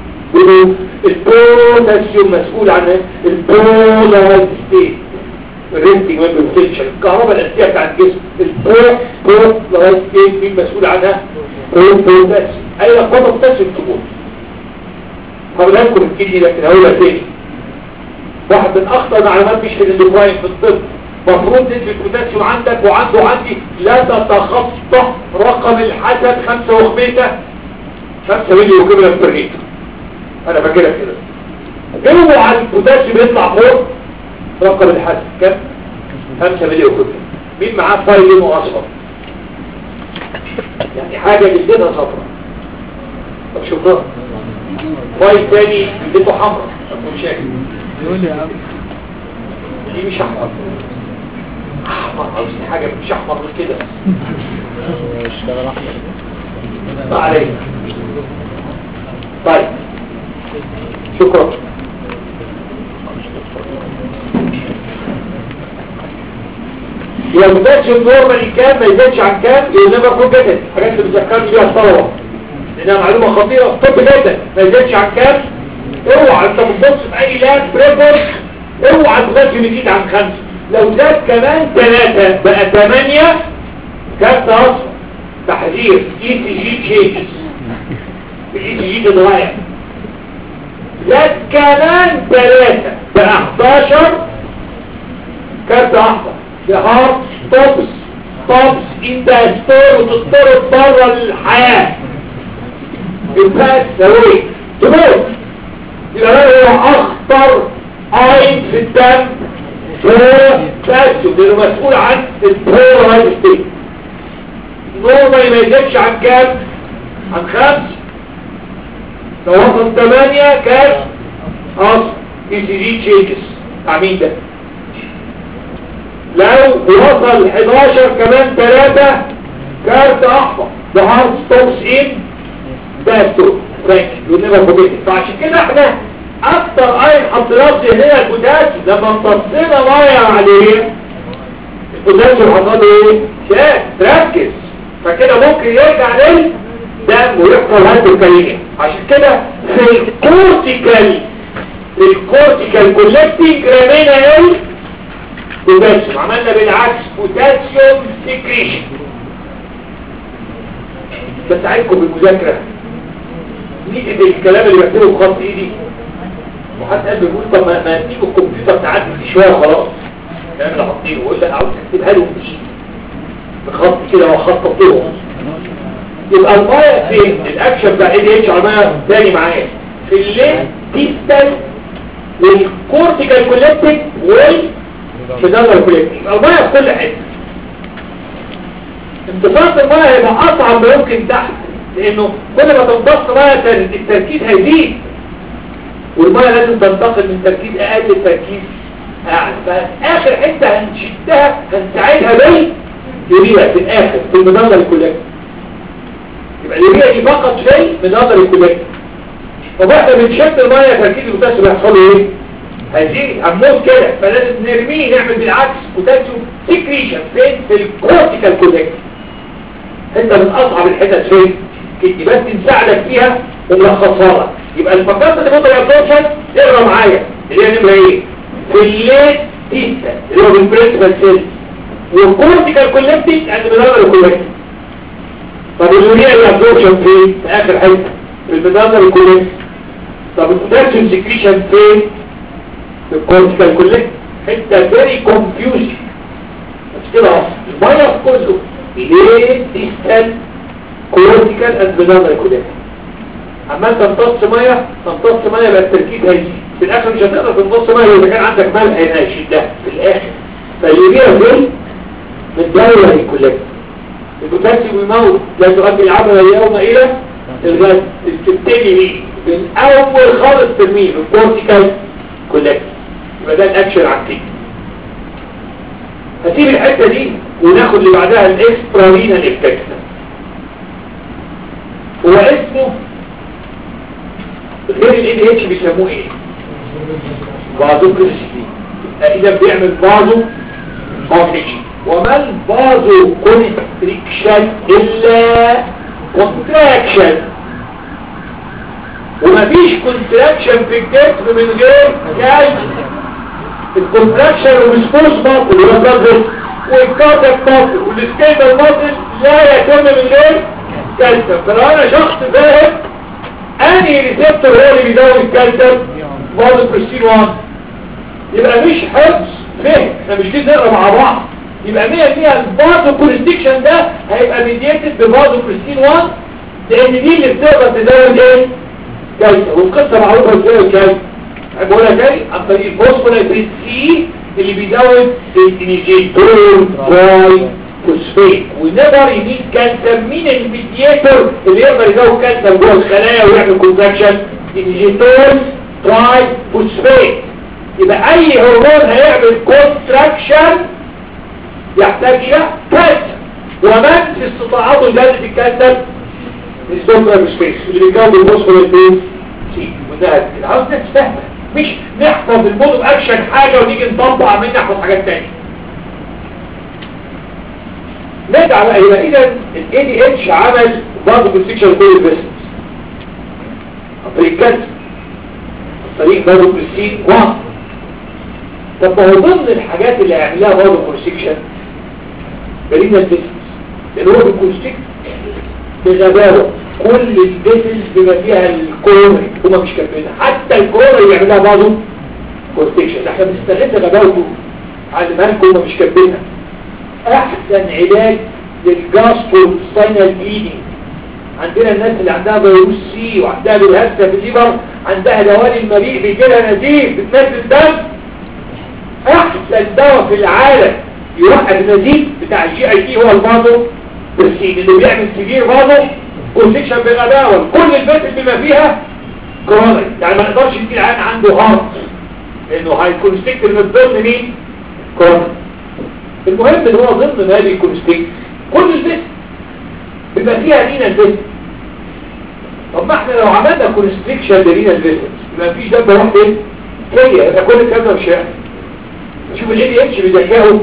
البوتاسيوم مسؤول عن البولارايز ستيت الرينتنج ويب بوتنشال الكهرباء الاساسيه بتاعت الجسم البولارايز ستيت مين مسؤول عنها البوتاسيوم اي لخبطه بوتاسيوم تموت هقولها لكم الكيدي لكن هقولها تاني واحد من اخطر معلومات مش في الاندوكراين في الطب مفروض نسبة البوتاسيوم عندك وعنده عندي لا تتخطى رقم الحسن خمسة وخميسة خمسة مليون وكبرة بريد انا فاكرها كده اوعى البوتاسيوم يطلع فوق رقم الحسن كم خمسة مليون وكبرة مين معاه فايلين واصفر يعني حاجة جلدتها صفرا طب شوفها فايل تاني جلدته حمرا طب مشاكل يقول لي يا عم دي مش احمر احمر عاوزين حاجة مش احمر من كده اشتغل احمر ما علينا طيب شكرا لو بدأتش النورمال كام ما يزيدش عن كام ينبقى كل جدد حاجات اللي بتذكرني بيها الطلبة لانها معلومة خطيرة طب جدا ما يزيدش عن كام اوعى انت بتبص في اي لاب بريفر اوعى البوتاسيوم يزيد عن خمسة لو زاد كمان ثلاثة بقى ثمانية كارت اصفر تحذير اي سي جي تشينجز الاي سي جي تتغير زاد كمان ثلاثة ب 11 كارت احمر هارت ستوبس ستوبس ان ذا ستور وتضطرب بره الحياة يبقى تسوي تموت يبقى هو اخطر عين في الدم هو بس لانه مسؤول عن البولارايز ستيت نورمال ما يزيدش عن كام عن خمس لو وصل 8 كاش اصل اي سي جي تشيكس بتاع مين ده لو وصل 11 كمان 3 كارت احمر ده هارد ستوبس ان ده ستوب فرانك يونيفر فوبيتك فعشان كده احنا اكتر اين حطيناه في هنا البوتاسيوم لما امتصينا ميه عليه البوتاسيوم حصل له ايه؟ شاف تركز فكده ممكن يرجع للدم ويحصل هايبوكاليميا عشان كده في الكورتيكال في الكورتيكال كولكتنج رمينا ايه؟ بوتاسيوم عملنا بالعكس بوتاسيوم سكريشن بس عايزكم بالمذاكرة نيجي بالكلام اللي بكتبه بخط ايدي وحد قال بيقول طب ما ما تجيبوا الكمبيوتر تعدي فيه شويه وخلاص الكلام اللي حاطينه ويقول لك عاوز تكتبها له بايدي بخط كده وخطط له يبقى المايه فين الاكشن بتاع اي دي اتش عمال تاني معايا في الليل ديستال والكورتيكال كولكتنج وال فيدالر كولكتنج يبقى المايه في كل حته امتصاص المايه هيبقى اصعب ما يمكن تحت لانه كل ما تمتص ميه التركيز هيزيد والميه لازم تنتقل من تركيز اقل لتركيز اعلى فاخر حته هنشدها هنساعدها بال يوريا في الاخر في المدلل الكولكتيف يبقى اليوريا دي فقط في المدلل الكولكتيف طب احنا بنشد الميه تركيز البوتاسيوم هيحصل له ايه؟ هيزيد هنموت كده فلازم نرميه نعمل بالعكس بوتاسيوم سكريشن فين في الكورتيكال كولكتيف انت من اصعب الحتت فين كده بس نساعدك فيها ونلخصها لك يبقى الفقرات اللي بطل ابسوربشن اقرا معايا اللي هي نمره ايه في الليت تيستا اللي هو بالبرنسبل سيل والكورتيكال كولكتيك عند المدار الكولكتيك طب اليوريا الابسوربشن فين في اخر حته في المدار الكولكتيك طب البوتاسيوم سكريشن فين في الكورتيكال كولكتيك حته فيري كونفيوزنج بس كده اهو الميه كله ليه تيستال كورتيكال اند مدار الكولكتيك عمال تمتص ميه تمتص ميه بقى التركيز هيزيد في الاخر مش هتقدر تمتص ميه اذا كان عندك ملح هنا هيشدها في الاخر فاليوريا فين من الدوله هي كلها البوتاسيوم يموت لا تؤدي العمل اليوم الى الغاز تبتدي مين من اول خالص ترميه الكورتيكال كولكت يبقى ده الاكشن عكسي هسيب الحته دي وناخد اللي بعدها الاكسترا رينال افكت هو اسمه غير الاي دي اتش بيسموه ايه بازو كريستين اذا بيعمل بازو كونتريكشن وما البازو كونتريكشن الا كونتراكشن ومفيش كونتراكشن في الجسم من غير كالسيوم الكونتراكشن والسبوس ماسل اللي هو البلد والكاردياك ماسل والسكيتال ماسل لا يتم من غير كالسيوم فلو انا شخص فاهم انهي ريسبتور هو اللي بيزود الكالسيوم فازو بريستين 1 يبقى مش حفظ فهم احنا مش كده نقرا مع بعض يبقى 100% الفازو كونستكشن ده هيبقى ميديتد بفازو بريستين 1 لان دي اللي بتقدر تزود ايه كالسيوم والقصه معروفه ازاي الكالسيوم بقولها تاني عن طريق الفوسفونيتريت سي اللي بيزود الانيجيتور تراي فوسفيت ونقدر يميت كالسيوم مين الميدياتور اللي يقدر يزود كالسيوم جوه الخلايا ويعمل كونتراكشن انيجيتور تراي فوسفيت يبقى اي هرمون هيعمل كونتراكشن يحتاج الى كالسيوم ومن في استطاعته زياده الكالسيوم السوبر سبيس اللي بيجاوب الفوسفونيتريت سي وده العاوز ناس فاهمه مش نحفظ المود اكشن حاجة ونيجي نطبق عمال نحفظ حاجات تانية نرجع بقى يبقى اذا الاي دي اتش عمل برضه كونستكشن كل البيزنس الطريق كذا الطريق برضه كونستين 1 طب ما هو ضمن الحاجات اللي هيعملها برضه كونستكشن برينا البيزنس لان هو بيكونستيك بغباوه كل الفيسلز بما فيها الكورونري هما مش كاتبينها حتى الكورونري بيعملها بعضه كونستيكشن احنا بنستغل غباوته علمها لكم هما مش كاتبينها احسن علاج للجاسترو سباينال بليدنج عندنا الناس اللي عندها فيروس سي وعندها بالهسه في الليبر عندها دوالي المريء بيجي لها نزيف بتنزل دم احسن دواء في العالم يوقف النزيف بتاع الجي اي تي هو البازو برسين اللي بيعمل كبير بازو كونسكشن بغباوه كل البيت بما فيها كرونري يعني ما نقدرش ندي العيان عنده هارت لانه هيكونستيكت من ضمن مين كرونري المهم ان هو ضمن ما بيكونستيكت كل البيت بيبقى فيها لينا البيت طب ما احنا لو عملنا كونستريكشن للينا البيت يبقى مفيش دم راح فين هي يبقى كل الكلام ده مش هيحصل شوف ال ADH بيذكره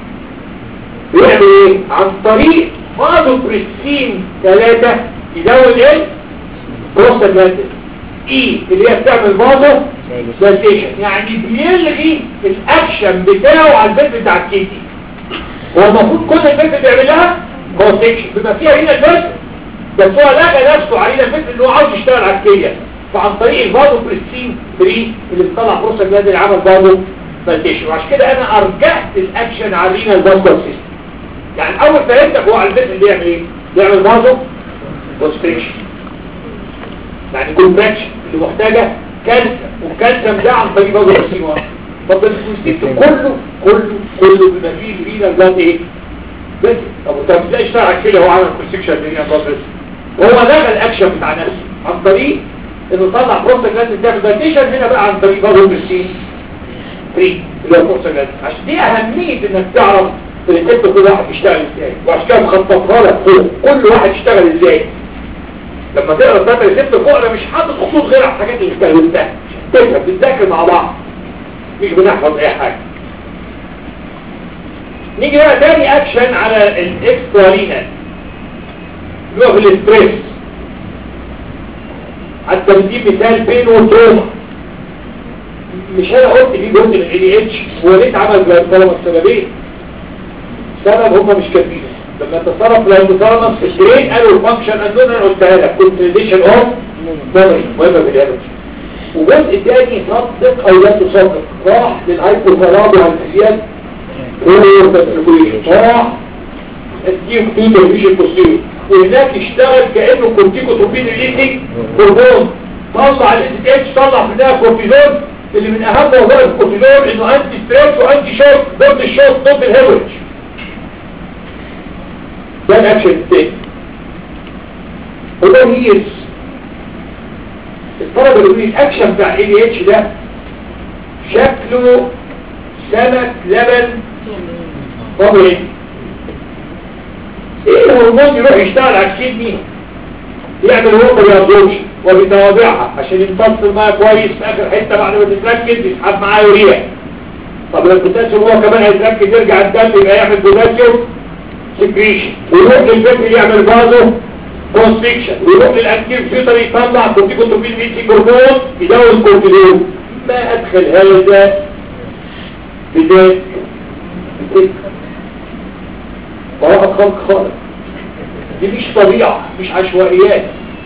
بيعمل ايه عن طريق فازو بريسين 3 يزود ايه بروستاجلاندين اي اللي هي بتعمل فازو دايليتيشن يعني بيلغي الاكشن بتاعه على البيت بتاع الكيدني هو المفروض كل البيت بيعملها كونتكشن بيبقى فيها هنا البيت بس هو لغى نفسه علينا البيت ان هو عاوز يشتغل على الكليه فعن طريق الفازو بريسين 3 اللي بتطلع بروستاجلاندين عمل فازو دايليتيشن وعشان كده انا ارجعت الاكشن على الرينال فاسكولار سيستم يعني اول فهمتك هو على البيت اللي بيعمل ايه بيعمل فازو كونستريكشن يعني كونتراكشن اللي محتاجه كالسيوم والكالسيوم ده عن طريق فازو بريسين واحد طب الكونستريكشن كله كله كله بما فيه الرينال جلاند ايه بس طب انت ازاي اشتغل كده هو عمل كونستريكشن للرينال جلاند بس وهو لغى الاكشن بتاع نفسه عن طريق انه طلع بروستاجلاند تعمل دايتيشن هنا بقى عن طريق فازو بريسين 3 اللي هو بروستاجلاند عشان دي اهميه انك تعرف الست كل واحد يشتغل ازاي وعشان كده مخططها لك فوق كل واحد يشتغل ازاي لما تقرا الداتا الست فوق انا مش حاطط خطوط غير على الحاجات اللي اتكلمتها تفهم بتذاكر مع بعض مش بنحفظ اي حاجه نيجي بقى تاني اكشن على الاكسترالينال اللي هو في الاستريس حتى بدي مثال بين وتروما مش انا قلت في جزء من الاي اتش هو ليه اتعمل بالثلاث سببين سبب هم مش كاتبينه لما تصرف الهيبوثالاموس في الجرين قالوا الفانكشن اندون انا قلتها لك كونسوليديشن اوف ميموري مهمه في الهيبوث وجزء تاني صدق او لا تصدق راح للهايبوثالاموس والفيزيات راح اديهم تو تلفزيون بوستيريور وهناك اشتغل كانه كورتيكوتروبين ريليتنج هرمون طلع الاس اتش طلع منها كورتيزون اللي من اهم وظائف الكورتيزون انه انتي ستريس وانتي شوك ضد الشوك ضد الهيموريج ده الاكشن الثاني وده هيز الطلبة اللي يقول الاكشن بتاع الاي اتش ده شكله سمك لبن طبيعي ايه الهرمون يروح يشتغل على الكدني يعمل وقت يابدوش وبتوابعها عشان يمتص الماء كويس في اخر حته بعد ما تتركز يسحب معاه يوريا طب لو البوتاسيوم هو كمان هيتركز يرجع الدم يبقى يعمل بوتاسيوم سكريشن ويروح للفكر يعمل فازو كونستريكشن ويروح للانتير فيوتر يطلع كورتيكوتروبين ميتي هرمون يدور كورتيزون ما ادخل هذا بدايه براءة خلق خالق دي مش طبيعة مش عشوائيات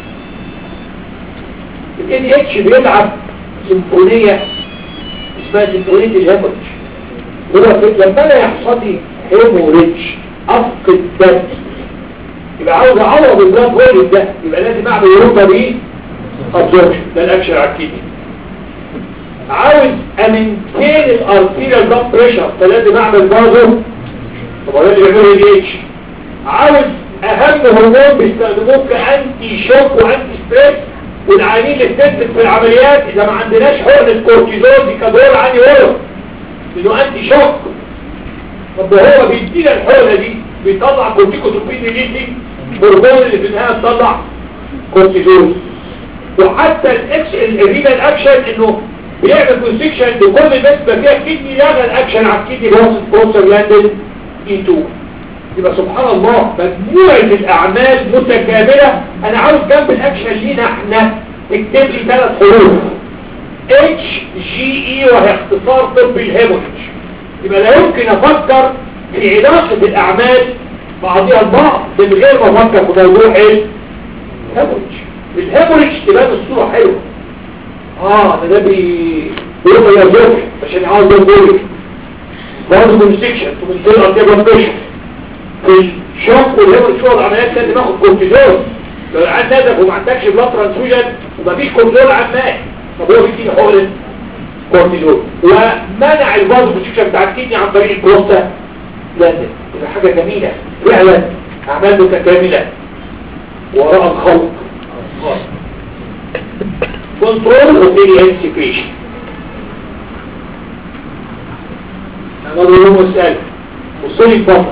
ال اتش بيلعب سيمفونية اسمها سيمفونية الهيموريج هو لما انا يحصل لي هيموريج افقد دم يبقى عاوز اعوض البلاد وارد ده يبقى لازم اعمل يوروبا بيه ابزوربشن ده الاكشن على الكيدني عاوز امنتين الارتيريال بلاد بريشر فلازم اعمل بازو طب ولا اللي بيعملوا ايه اتش عاوز اهم هرمون بيستخدموه كانتي شوك وانتي ستريس والعيانين اللي في العمليات اذا ما عندناش حقن الكورتيزون دي كدور عني ورم لانه انتي شوك طب هو بيدينا الحقنه دي بيطلع كورتيكوتروبين ريليتنج هرمون اللي في النهايه تطلع كورتيزون وحتى الاكس الرينال اكشن انه بيعمل كونستكشن لكل الناس ما فيها كدني لغى الاكشن على الكدني بواسطه بروستاجلاندين اي 2 يبقى سبحان الله مجموعة الأعمال متكاملة أنا عاوز جنب الأكشن لينا احنا اكتب لي ثلاث حروف اتش جي اي وهي اختصار طب الهيموريج يبقى لا يمكن أفكر في علاقة الأعمال بعضيها البعض من غير ما افكر في موضوع ايه هيموريج الهيموريج تبان الصوره حلوه اه ده ده بي بيبقى يرجع عشان يعوض البولي برضه كونستكشن ومن غير ارتباط بريشر في الشوك والهيموريج شغل عمليات لازم اخد كورتيزون لو العيان نزف وما عندكش بلاد ترانسفيوجن ومفيش كورتيزون عمال طب هو بيديني حقن كورتيزون ومنع الفازو كونستكشن بتاع الكدني عن طريق البروستا لازم تبقى حاجه جميله فعلا اعمال متكامله وراء الخلق كنترول اوبينيون سيكريشن انا بقول لهم اسال وصلي البطن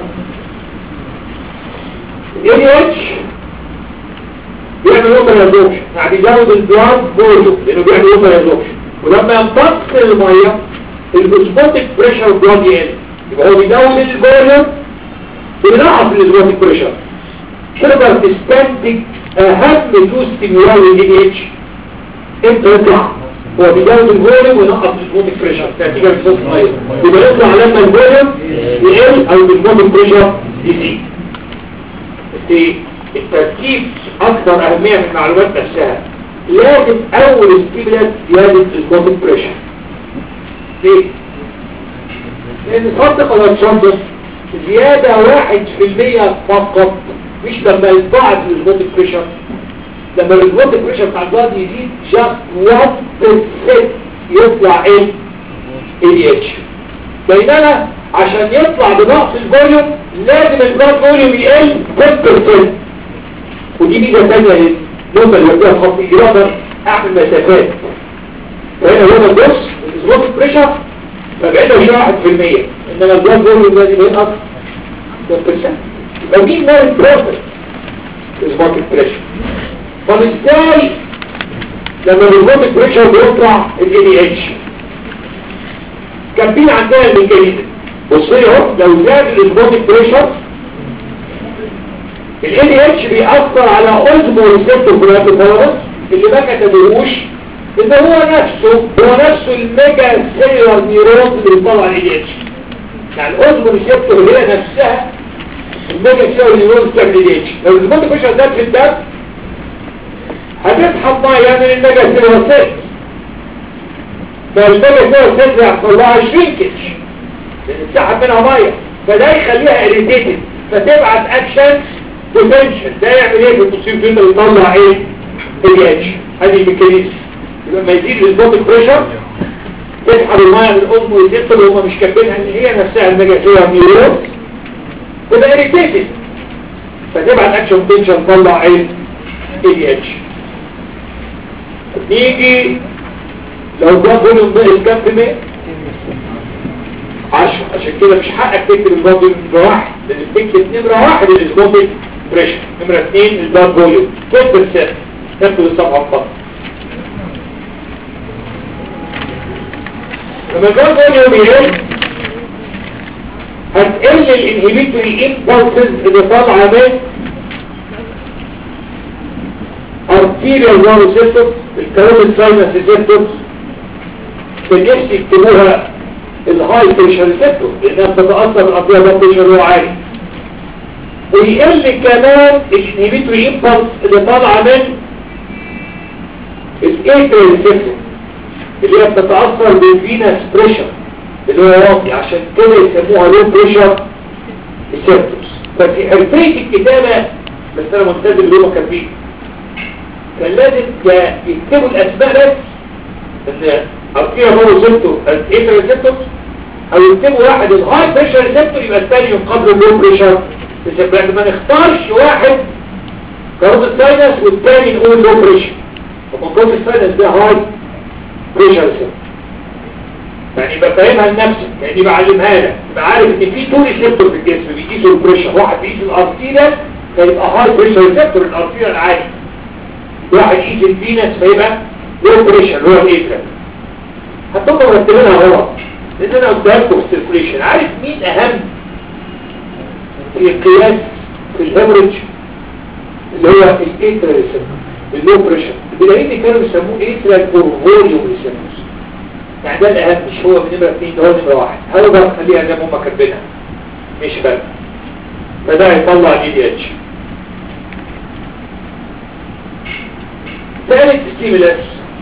الاي اتش بيعمل اوبر يزوكشن يعني بيزود البلاد فوليوم لانه بيعمل اوبر يزوكشن ولما يمتص الميه الاسبوتيك بريشر بلاد يقل يبقى هو بيزود الفوليوم ويضعف الاسبوتيك بريشر تقدر تستنتج اهم تو ستيمولار للاي اتش انت يطلع هو بيزود الفوليوم وينقص الاسبوتيك بريشر نتيجه لصوت الميه يبقى يطلع لما الفوليوم يقل او الاسبوتيك بريشر يزيد في التركيب اكثر اهمية من المعلومات نفسها لازم اول ستيبلات زيادة الكومنت بريشر ليه؟ لان صدق ولا تصدق زيادة واحد في المية فقط مش لما يضاعف الكومنت بريشر لما الكومنت بريشر بتاع البلاد يزيد just 1% يطلع ايه؟ ADH بينما عشان يطلع بنقص الفوليوم لازم البلاد فوليوم يقل 10% ودي ميزه ثانيه للنقطه اللي بديها خط اقدر اعمل مسافات فهنا هنا بص الاسبوت بريشر فبعده شويه 1% انما البلاد فوليوم لازم ينقص 10% يبقى مين مال البروفيت الاسبوت بريشر طب ازاي لما الاسبوت بريشر بيطلع الاي دي اتش كان في عندنا الميكانيزم بصي اهو لو زاد الاسبوتيك بريشر الاي دي اتش بيأثر على اوزمو ريسبتور جلوكوز اللي ما كتبوش ان هو نفسه هو نفسه الميجا سيلولار نيورون اللي بيطلع الاي دي اتش يعني الاوزمو ريسبتور هي نفسها الميجا سيلولار نيورون بتعمل الاي دي اتش لو الاسبوتيك بريشر زاد في الدم هتسحب ميه من الميجا سيلولار سيلز فالميجا سيلولار سيلز هيحصل لها شرينكج لان تسحب منها ميه فده يخليها اريتيتد فتبعت اكشن بوتنشال ده يعمل ايه في التصوير فين يطلع ايه اي اتش هذه الميكانيزم يبقى لما يزيد الاسبوتيك بريشر تسحب الميه من الام ويزيد اللي هم مش كاتبينها ان هي نفسها الميجا فيها نيورون تبقى اريتيتد فتبعت اكشن بوتنشال تطلع ايه اي اتش نيجي لو ده فوليوم ده كام في المية 10 عشان كده مش حقك تكتب البلاد نمرة واحد لازم تكتب نمرة واحد الاسبوتيك بريشر نمرة اثنين البلاد فوليوم كيف بالسنة تكتب الصفحة فقط لما البلاد فوليوم يقل هتقل الانهبيتوري امبولسز اللي طالعة من arterial neuroceptors الكلام الساينس ريسبتورز بالنفس يكتبوها الهاي بريشر ريسبتور لانها بتتاثر بالاطياء ده بريشر هو عالي ويقل كمان الانهبيتوري امبلس اللي طالعه من الايتري ريسبتور اللي هي بتتاثر بالفينس بريشر اللي هو واطي عشان كده يسموها لو بريشر ريسبتورز ففي حرفيه الكتابه بس انا ملتزم اللي هم كاتبين كان لازم يكتبوا الاسماء بس ان ارتيا هو ريسبتور الايتر ريسبتور او يكتبوا واحد الهاي بريشر ريسبتور يبقى الثاني من قبل اللو بريشر ريسبتور ما نختارش واحد كاروت الساينس والثاني نقول لو بريشر طب كاروت الساينس ده هاي بريشر ريسبتور يعني يبقى فاهمها لنفسك يعني بعلمها لك تبقى عارف ان في تو ريسبتور في الجسم بيقيسوا البريشر واحد بيقيس الارتيريا فيبقى هاي بريشر ريسبتور الارتيريا العالي واحد يقيس الفينس فيبقى لو بريشر اللي هو الايتر هتبقوا مرتبينها غلط لان انا قدامكم في السيركوليشن عارف مين اهم في القياس في الهيموريدج اللي هو الايتر ريسبتور اللو بريشر بلاقيين كانوا بيسموه ايترال اور فوليوم ريسبتورز يعني ده الاهم مش هو من نمره 2 ده هو نمره 1 هذا بقى خليها زي ما هم كاتبينها مش بقى فده هيطلع الاي دي اتش ثالث ستيمولاس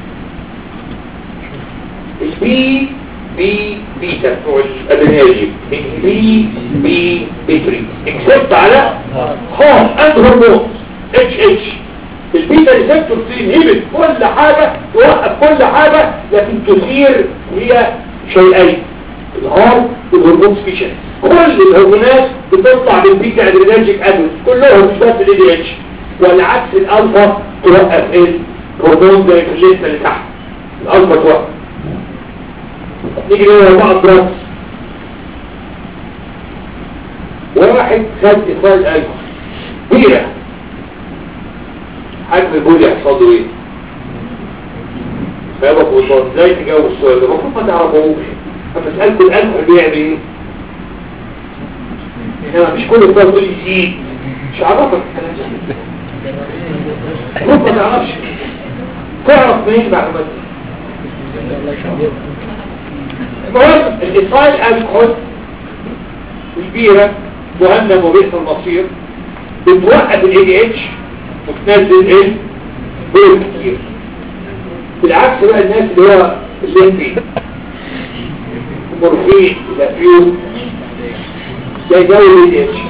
البي بي بيتا بتوع الادرينالين بي بي بي 3 اكسبت على هون اند هرمون اتش اتش البيتا ريسبتور تنهبت كل حاجة توقف كل حاجة لكن تثير هي شيئين الهارم والهرمون سبيشن كل الهرمونات بتطلع بالبيتا ادرينالجيك ادوز كلهم مش بس الاي دي اتش والعكس الالفا توقف ايه الهرمون زي في الليسته اللي تحت الالفا توقف نيجي نقول بعض دراجز واحد خد اخراج قلب بيرة حجم البول يحصل له ايه فيبقى والله ازاي تجاوب السؤال ده المفروض ما تعرفوش اما اسالكم القلب بيعمل ايه انما مش كل الناس تقول لي زيد مش عرفك الكلام ده المفروض ما تعرفش تعرف منين معلومات المهم الايصال الكحول البيرة مهمة وبئس المصير بتوقف الاي دي اتش وتنزل ايه بول كتير بالعكس بقى الناس اللي هو الليمبي المورفين الافيون ده يجاوب الاي دي اتش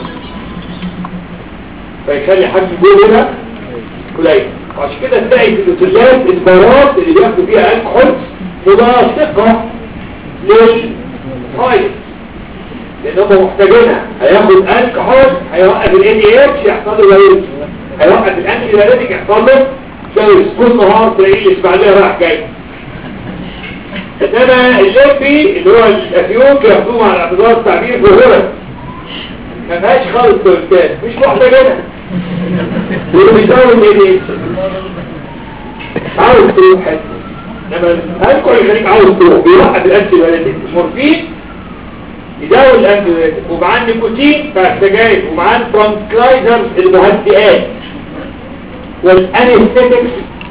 فيخلي حجم البول هنا قليل وعشان كده تلاقي في الاوتيلات البارات اللي بياخدوا فيها الكحول ملاصقة للفايل لان هم محتاجينها هياخد الكحول هيوقف الاي دي اتش يحصل له فيروس هيوقف الانتي دايريتك يحصل له فيروس كل نهار تلاقيه الاسماعيليه رايح جاي انما الليمبي اللي هو الافيون بياخدوه على اعتبار التعبير في الغرب ما فيهاش خالص كورتات مش محتاجينها واللي بيزود الاي دي اتش عاوز تروح حته انما الكحول يخليك عاوز تروح بيوقف الانتي دايريتك المورفين يداوي الانتيبيوتيك ومعاه النيكوتين بتاع السجاير ومعاه الترانكلايزرز المهدئات والانستيتكس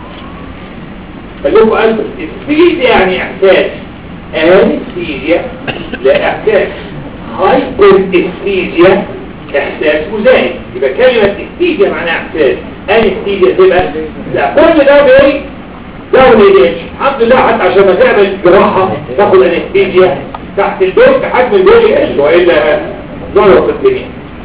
خليكم قلب السيد يعني احساس انستيزيا لا احساس هايبر استيزيا احساس مزايد يبقى كلمة استيزيا معناها احساس انستيزيا تبقى لا كل ده بايه ده وليديش الحمد لله حتى عشان ما تعمل جراحة تاخد انستيزيا تحت البيت حجم البيت يقل وإلا ضرر في الدنيا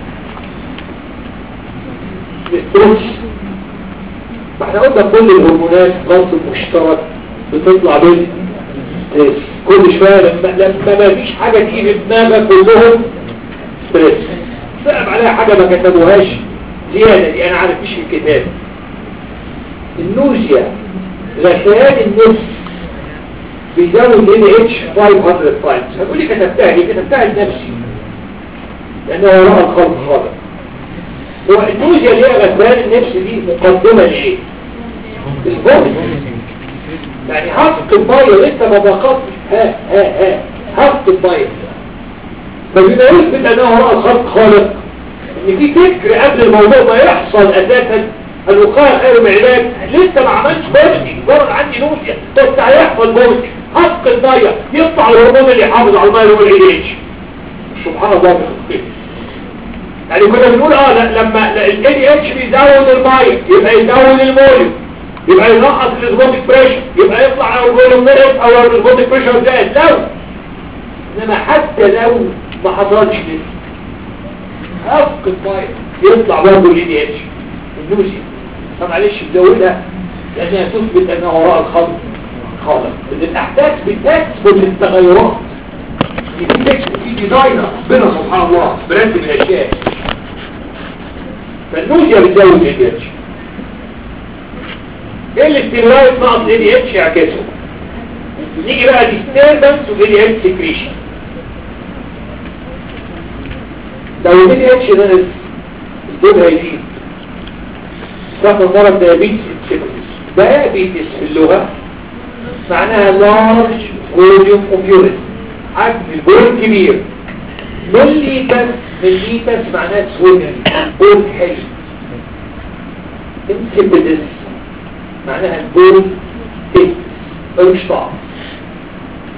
الاستروس احنا قلنا كل الهرمونات غلط مشترك بتطلع بين ستريس كل شوية لما, لما ما فيش حاجة تيجي في دماغك كلهم ستريس صعب عليها حاجة ما كتبوهاش زيادة دي انا عارف مش في الكتاب النوزيا غثيان النفس بيزود ال اتش 500 تايمز هتقول لي كتبتها ليه كتبتها لنفسي لانه وراء الخلق خالص هو النوزيا اللي هي غثيان النفس دي مقدمة لايه البوكس يعني حفظ المية لسه ما بقصش ها ها ها حفظ المية فبيبقى يثبت انه وراء الخلق خالق ان في فكر قبل الموضوع ما يحصل اساسا الوقاية خير من العلاج لسه ما عملش بوزني مجرد عندي نوزيا بس هيحصل بوزني حق المية يطلع الهرمون اللي يحافظ على المية هو الاي اتش سبحان الله يعني كنا بنقول اه لا لما الاي اتش بيزود المية يبقى يزود الموليوم يبقى ينقص الاسبوتيك بريشر يبقى يطلع لو الفوليوم نقص او الاسبوتيك بريشر زاد لو انما حتى لو ما حصلش لسه حق المية يطلع برضه الاي اتش النوزيا فمعلش تزودها لأنها تثبت أنها وراء الخلق خالق لأن الأحداث بتثبت التغيرات في تكست في ديزاينر ربنا سبحان الله برد من الأشياء فالنوزيا بتزود ال اتش ايه الاستمرار ناقص ال اتش يعكسه نيجي بقى disturbance و ال اتش secretion لو ال اتش ده الدول هيزيد سمى مرض ديابيتس انسيبتس ديابيتس في اللغة معناها large volume of urine حجم البول كبير مليتس مليتس معناها سوينج بول حلو انسيبتس معناها البول تيت ملوش طعم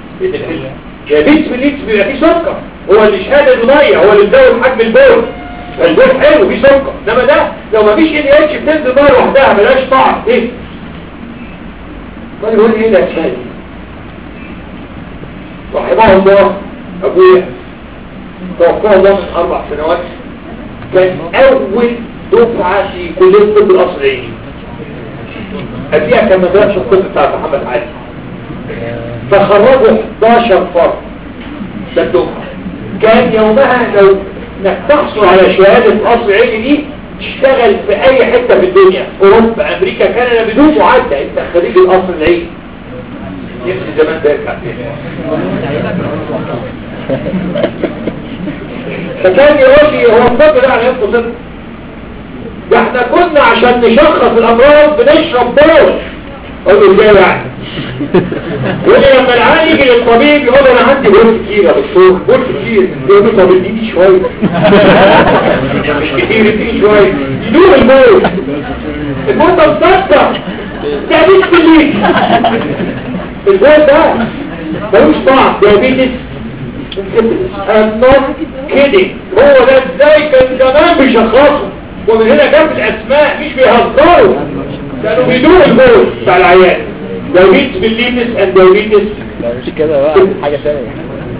ديابيتس مليتس بيبقى فيه سكر هو اللي شهادة المية هو اللي مزود حجم البول فالبيت حلو فيه سكر انما ده لو ما فيش ان اتش بتنزل بقى لوحدها ملهاش طعم ايه قال يقول لي ايه ده اسمها رحمه الله ابويا توفاه الله من اربع سنوات كان اول دفعه في كليه الطب الاصلي قبلها كان مدرسه الطب بتاع محمد علي فخرجوا 11 فرد ده الدفعه كان يومها لو انك تحصل على شهاده اصل علمي دي تشتغل في اي حته في الدنيا اوروبا امريكا كندا بدون معادله انت خريج الاصل العلمي نفسي زمان ده يرجع فكان يقول لي هو الطب ده على يبقى صدق ده احنا كنا عشان نشخص الامراض بنشرب بول اقول له ازاي يعني يقول لي لما العيان يجي للطبيب يقول له انا عندي بول كتير يا دكتور بول كتير يقول له طب اديني شويه مش كتير اديني شويه يدوق البول البول ده مسكر تعبيش كليك البول ده ملوش طعم دايابيتس I'm not kidding هو ده ازاي كان زمان بيشخصوا ومن هنا جاب الاسماء مش بيهزروا كانوا بيدوق البول بتاع العيان دايابيتس بالليتس اند دايابيتس لا مش كده بقى حاجة تانية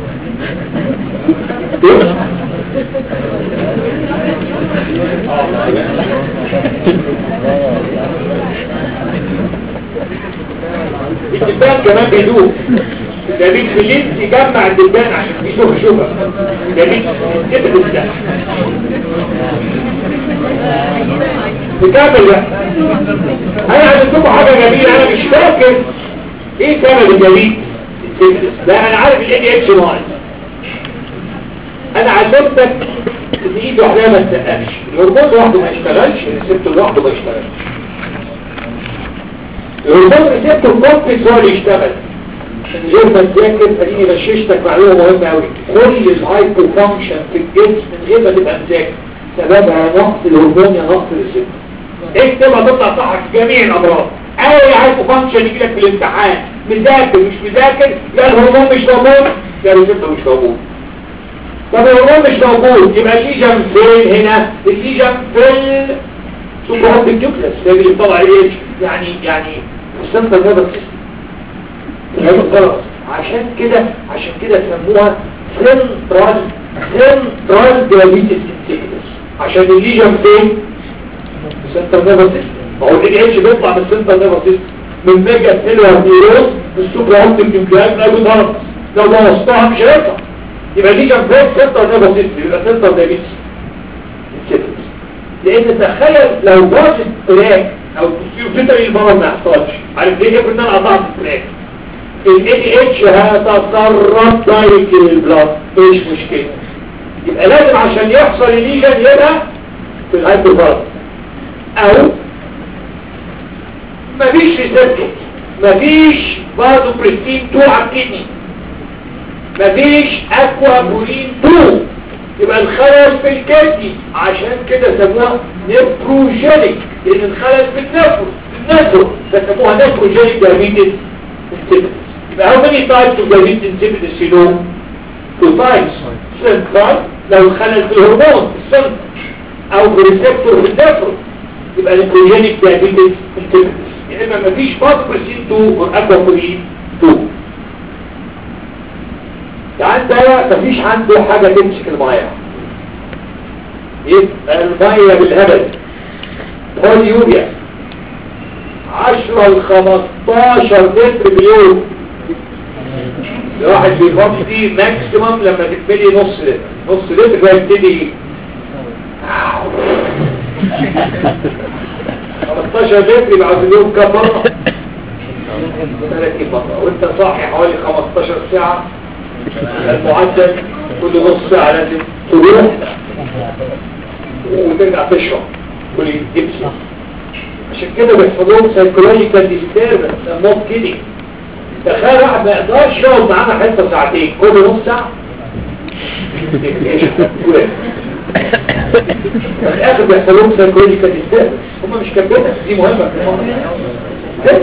الدبان كمان بيدوب دابيت بالليل يجمع الدبان عشان يشوف شوفه دابيت يبقى الدبان نكمل بقى انا عايز اشوفه حاجه جميله انا مش فاكر ايه سبب الدابيت لا انا عارف الاي دي اتش ناقص انا علمتك ان ايد واحده ما تسقفش الهرمون لوحده ما يشتغلش الريسبتور لوحده ما يشتغلش الهرمون ريسبتور كومبلكس هو اللي يشتغل من غير ما تذاكر اديني غششتك معلومه مهمه قوي كل الهايبر فانكشن في الجسم من غير ما تبقى مذاكر سببها نقص الهرمون يا نقص الريسبتور اكتب هتطلع صح في جميع الامراض اي هايبر فانكشن يجي لك في الامتحان مذاكر مش مذاكر لا الهرمون مش موجود لا الريسبتور مش موجود طب الهرمون مش موجود يبقى الليجن فين هنا الليجن في سوبرهوب النيوكليس اللي بيطلع ايه يعني يعني السنتر نيرفس سيستم خلاص عشان كده عشان كده سموها سنترال سنترال ديابيتس انسيكتس عشان الليجن فين السنتر نيرفس سيستم ما هو الاي اتش بيطلع من السنتر نيرفس سيستم من ميجا سيلولار نيروز السوبرهوب النيوكليس لا بيضرب لو بوظتها مش هيطلع يبقى دي كان فوق سنتر نيرفس سيستم يبقى سنتر دايبيتس انسيكتس لان تخيل لو باظت تراك او فيتري البابا ما يحصلش عارف ليه افرض ان انا قطعت التراك الاي اتش هتسرب دايركت للبلاد مش مشكله يبقى لازم عشان يحصل الليجن يبقى في الهايبوفاز او مفيش ريسبتور مفيش بازو بريستين 2 على الكدني مفيش اكوا بولين 2 يبقى الخلل في الكدني عشان كده سموها نيفروجينيك لان الخلل في النفر النفر فسموها نيفروجينيك دايابيتس انسيبيتس يبقى how many types of diabetes insipidus you know two types central لو الخلل في الهرمون السنتر او في ريسبتور في النفر يبقى نيفروجينيك دايابيتس انسيبيتس يا اما مفيش فاسبرسين 2 او اكوابولين 2 يعني ده مفيش عنده حاجة تمسك المية يبقى المية بالهبل بوليوريا عشرة لخمستاشر لتر باليوم الواحد بيفضي دي ماكسيمم لما تكملي نص لتر نص لتر بقى يبتدي 15 لتر يبقى في اليوم كم مرة 30 مرة وانت صاحي حوالي 15 ساعة المعدل كل نص ساعة لازم تروح وترجع تشرب كل يبسي عشان كده بيحصل لهم سايكولوجيكال ديستربنس سموه كده تخيل واحد ما يقدرش يقعد معانا حته ساعتين كل نص ساعه في الاخر بيحصل لهم سايكولوجيكال ديستربنس هم مش كاتبينها دي مهمه في الموضوع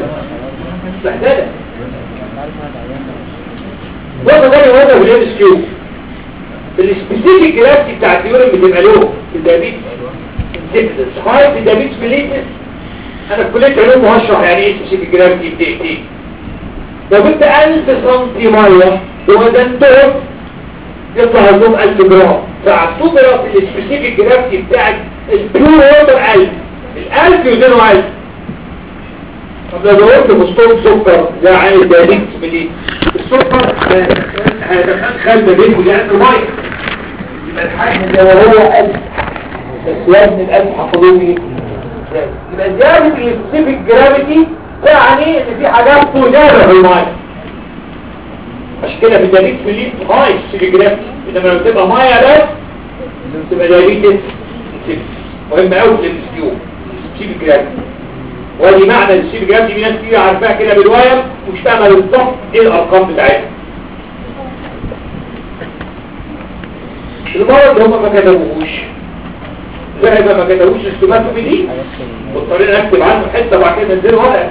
محتاجه وهذا ده هذا بالام اس كيو السبيسيفيك جرافيتي بتاع الديورين بتبقى له في الدايابيتس انسيبتس خايف في الدايابيتس ميليتس انا في كليه علوم وهشرح يعني ايه سبيسيفيك جرافيتي بدقيقتين لو انت 1000 سم ميه ووزنتهم يطلع عندهم 1000 جرام فاعتبر في السبيسيفيك جرافيتي بتاعت البيور ووتر 1000 ال1000 يوزنوا 1000 طب لو دورت بسطول سكر زي عين الدايابيتس ميليتس السكر هيدخل ما بينه لأن المية يبقى الحجم ده وهو ألف بس وزن الألف حفظوه ايه؟ يبقى زيادة السبيسيفيك جرافيتي تعني ان في حاجات تجارة في المية عشان كده في الدابيت في الليل هاي السبيسيفيك جرافيتي انما لو تبقى مية بس تبقى دابيت مهم قوي في السيوم السبيسيفيك جرافيتي ودي معنى السبيسيفيك جرافيتي في ناس كتير عارفاها كده بالوايم مش فاهمه بالظبط ايه الارقام بتاعتها المرض هم ما كتبوهوش زي ما ما كتبوش استماتوا دي واضطرينا نكتب عنه حته بعد كده ننزله ورقه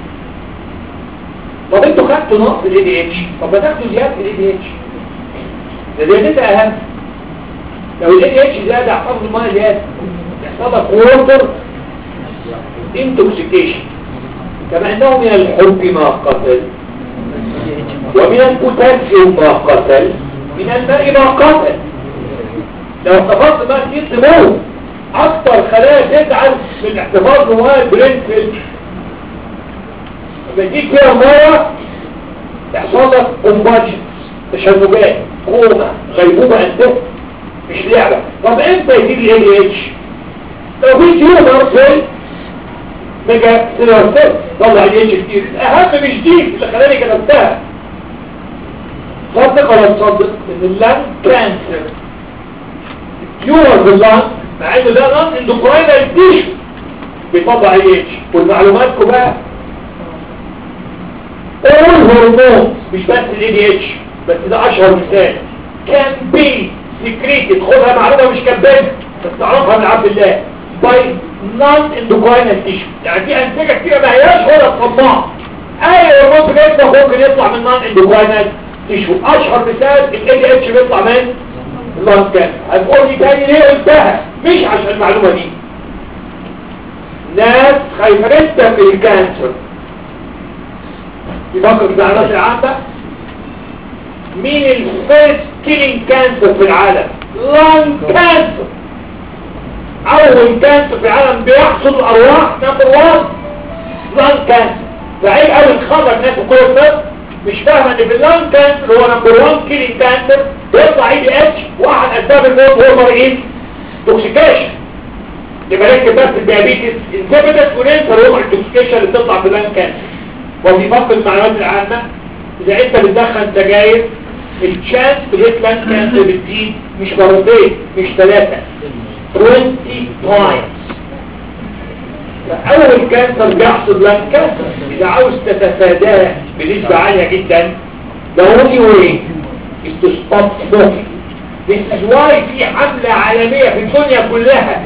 طب انتوا خدتوا نقص الاي دي اتش طب ما تاخدوا زياده الاي دي اتش ده زيادتها اهم لو الاي دي اتش زاد احفظ الميه زياده يحصل لك ووتر انتوكسيكيشن كما انه من الحب ما قتل ومن البوتاسيوم ما قتل من الماء ما قتل لو احتفظت بقى كتير تموت اكتر خلايا تزعل من الاحتفاظ بميه البرين سيل لما تجيك فيها ميه يحصل لك كومباشن تشنجات كوما غيبوبه انتهت مش لعبه طب امتى يجي لي ال اتش لو في تيومر سيل ميجا سيلر سيل طلع ال اتش كتير الاهم مش دي اللي خلاني كتبتها صدق ولا تصدق ان اللان كانسر يور بالله مع ان ده نون اندوكراينال تيشو بيطبع اي اتش والمعلوماتكم بقى اول هرمون مش بس الاي دي اتش بس ده اشهر مثال كان بي سكريتد خدها معلومه مش كباب بس تعرفها من عبد الله باي نون اندوكراينال تيشو يعني في انسجه كتير ما هياش ولا تصنع اي هرمون في جسمك ممكن يطلع من نون اندوكراينال تيشو اشهر مثال الاي دي اتش بيطلع من اللون كان هتقول لي تاني ليه قلتها مش عشان المعلومة دي ناس خايفة جدا من الكانسر يفكر في العلاقات العامة مين الفيرست كيلينج كانسر في العالم لون كانسر اول كانسر في العالم بيحصل الارواح نمبر 1 لون كانسر فعيب قوي نخرج ناس في كل الطب مش فاهمه ان في اللون كانسر هو نمبر 1 كيلينج كانسر بيطلع اي دي اتش واحد اسباب الموت هو مريض توكسيكيشن يبقى نكتب بس الديابيتس انسيبيتس وننسى هو التوكسيكيشن اللي بتطلع في اللون كانسر وفي فقر المعلومات العامه اذا انت بتدخن سجاير الشانس تجيب لون كانسر بتزيد مش مرتين مش ثلاثه 20 times فأول كانسر بيحصل لك كانسر إذا عاوز تتفاداه بنسبة عالية جدا the only way is to stop smoking This is why في حملة عالمية في الدنيا كلها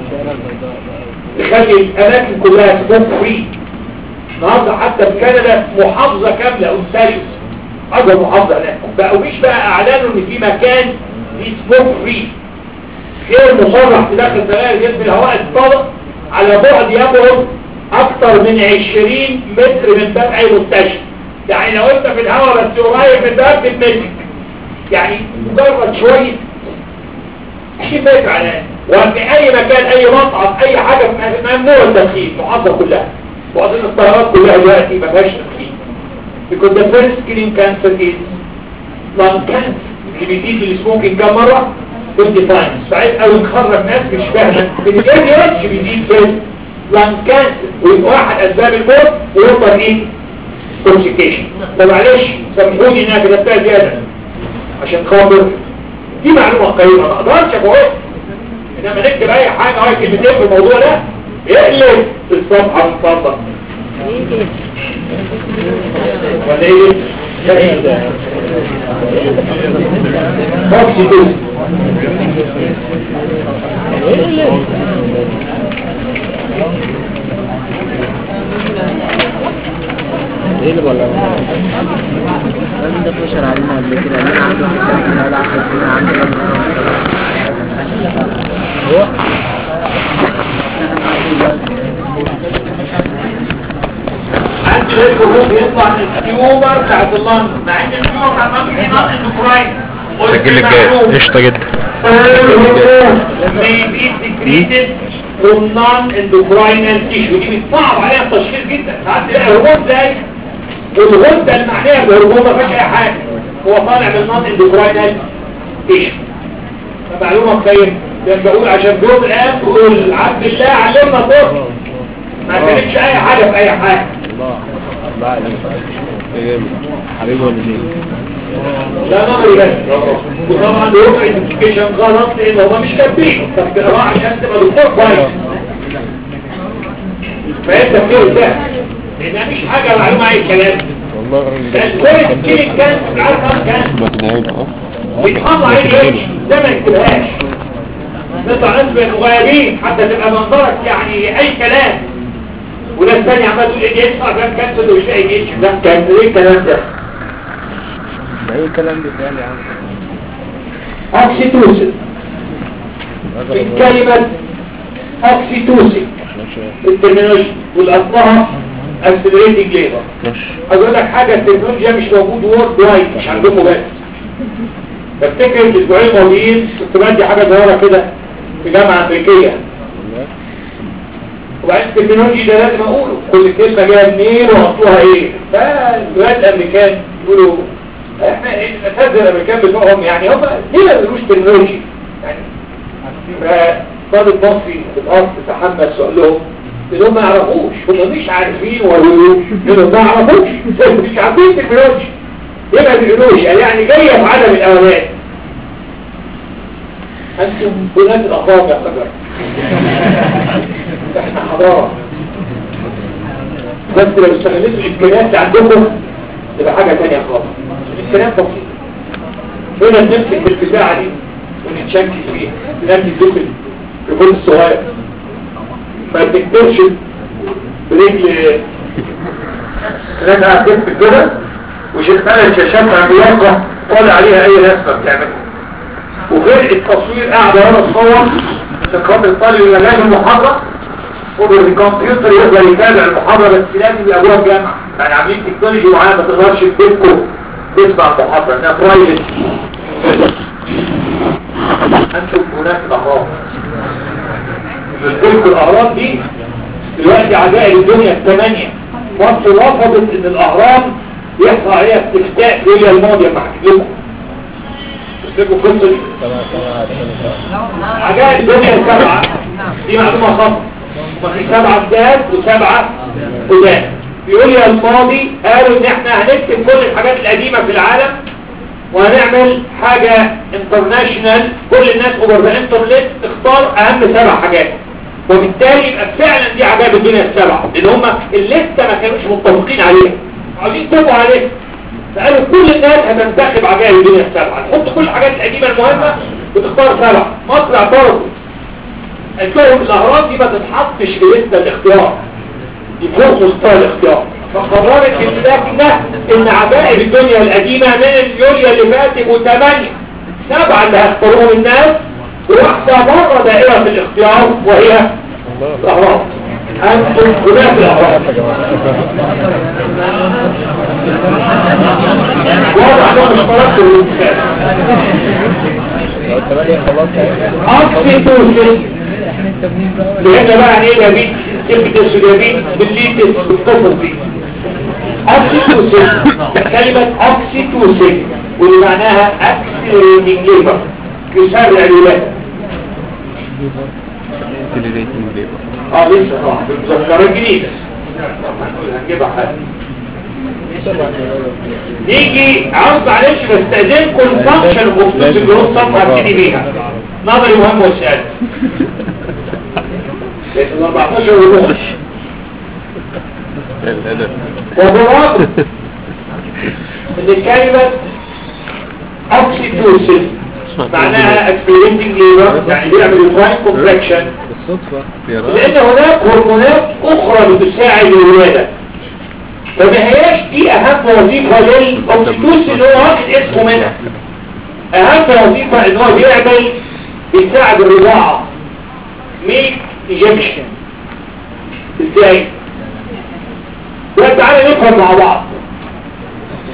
تخلي الأماكن كلها سموك فري النهاردة حتى في كندا محافظة كاملة أونتاريو أكبر محافظة هناك بقوا مش بقى أعلنوا إن في مكان فيه سموك فري غير مصرح في داخل سراير جسم الهواء الطلق على بعد يبعد اكتر من 20 متر من باب اي مستشفى يعني لو انت في الهواء بس قريب من الباب بتمسك يعني مجرد شوية 20 متر على وفي اي مكان اي مطعم اي حاجة ممنوع التدخين محافظة كلها واظن الطيارات كلها دلوقتي ما فيهاش تدخين because the first killing cancer is lung cancer اللي بيزيد السموكينج كم مرة 20 times ساعات قوي نخرج ناس مش فاهمة ان الاي دي اتش بيزيد في لان كانسر ويبقى واحد اسباب الموت ويوصل ايه توكسيكيشن فمعلش سامحوني انها كتبتها زيادة عشان خاطر دي معلومة قيمة ما اقدرش اقولها انما نكتب اي حاجة هاي كلمتين في الموضوع ده يقلب الصفحة من فضلك ولا ايه؟ توكسيكيشن ايه اللي ولا الراجل ده فشل علينا قبل كده انا عنده 10 سنين ولا 10 سنين عنده طبعا التيومر بتاعت اللنج مع ان التيومر بتاعت اللنج دي نقص اندوكراين سجل الجاي قشطة جدا may be secreted from non-endocrinal tissue دي صعب عليها التشخيص جدا ساعات تلاقي هرمون زي والغدة المعنية بهرمون ما فيهاش اي حاجة هو طالع من non-endocrinal tissue فمعلومة خير كان بقول عشان بيوم الآن بقول عبد الله علمنا طفل ما كانتش اي حاجة في اي حاجة الله الله عليك يا جامد حبيبي والدين لا نظري بس وطبعا الوقع ايدنتيفيكيشن غلط لان هما مش كاتبين فبتقراه عشان تبقى دكتور كويس فهي التفكير ده لان مفيش حاجه معلومه اي كلام والله الراجل ده كويس كيلي كان عارف كام كان ما كده هيبقى اهو بيتحط عليه ايه ده ما يكتبهاش نطلع ناس بقوا مغيبين حتى تبقى منظرك يعني اي كلام وناس تانية عمال تقول ايه يدفع كام كانسل ومش لاقي يجيش ده كانسل ايه الكلام ده ده ايه الكلام ده فعلا يا عم اوكسيتوسين في كلمة اوكسيتوسين ماشي الترمينولوجي والاصلها accelerating labor ماشي اقول لك حاجة التكنولوجيا مش موجود وورد وايد مش عندكم بس بفتكر الاسبوعين الماضيين كنت بدي حاجة صغيرة كده في جامعة امريكية والله وبعدين التكنولوجي ده لازم اقوله كل كلمة جاية منين واصلها ايه فالولاد الامريكان يقولوا احنا الاساتذه الامريكان بتوعهم يعني هم ليه ما بيقولوش تكنولوجي يعني فطالب مصري في الارض تحمل سؤال لهم انهم ما يعرفوش هم مش عارفين ولا انهم ما يعرفوش مش عارفين تكنولوجي ليه ما بيقولوش قال يعني جايه في عدم الاولاد انتم بنات الاخبار يا قدر احنا حضاره بس لو استغلتوا الامكانيات اللي عندكم تبقى حاجه ثانيه خالص الامكانيات بسيطه هنا نمسك بالبتاعه دي ونتشكل فيها نادي الدخل في كل الصغير ما تكتبش برجل رجع كتف كده وشغال الشاشات عملاقه طالع عليها اي رسمه بتعملها وفرقه التصوير قاعده ورا الصور عشان خاطر الطالب يبقى لازم المحاضره والكمبيوتر يقدر يتابع المحاضره بس لازم يبقى جوه الجامعه يعني عاملين تكنولوجي معينه ما تقدرش في بيتكم تسمع المحاضره انها برايفت انتم هناك الاهرام قلت الاهرام دي دلوقتي عجائب الدنيا الثمانيه مصر رفضت ان الاهرام يحصل عليها استفتاء في الليله الماضيه مع لكم لكم القصه دي عجائب الدنيا السبعه دي معلومه خاصه وفي سبعه جداد وسبعه قدام بيقول لي الماضي قالوا ان احنا هنكتب كل الحاجات القديمه في العالم وهنعمل حاجة انترناشنال كل الناس اوفر ذا انترنت تختار اهم سبع حاجات وبالتالي يبقى فعلا دي عجائب الدنيا السبعة لان هم الليستة ما كانوش متفقين عليها عايزين يكتبوا عليها فقالوا كل الناس هتنتخب عجائب الدنيا السبعة تحط كل الحاجات القديمة المهمة وتختار سبعة مصر اعترضوا قالت لهم الاهرام دي ما تتحطش في لستة الاختيار دي فوق مستوى الاختيار فقررت اللجنة ان عجائب الدنيا القديمة من اليوليا اللي فاتت يبقوا ثمانية سبعة اللي هيختاروهم الناس وواحدة بره دائرة الاختيار وهي الاهرام انتم هناك الاهرام واضح انهم اشتركتوا الانتخاب لو الثمانية خلاص اوكسيتوسين لان بقى يعني ايه لابين كلمة السودابين بالليتس بالقصص دي اوكسيتوسين كلمة اوكسيتوسين واللي معناها اكسلريتنج ليبر يسرع الولادة اه لسه طبعا بالمذكرة الجديدة هنجيبها حاجة نيجي عرض معلش بستأذنكم الفانكشن بخصوص الجروب صفحة ابتدي بيها نظري مهم والسؤال لكن 14 ونص الأدب وبرغم ان الكلمة اوكسيتوسين معناها اكسبيرينتنج ليبر يعني بيعمل الفاين كومبلكشن بالصدفة يا لان هناك هرمونات اخرى بتساعد الولادة فما هياش دي اهم وظيفة للاوكسيتوسين اللي هو واخد اسمه منها اهم وظيفة ان هو بيعمل بيساعد الرضاعة ميك ايجكشن ازاي؟ تعالى نفهم مع بعض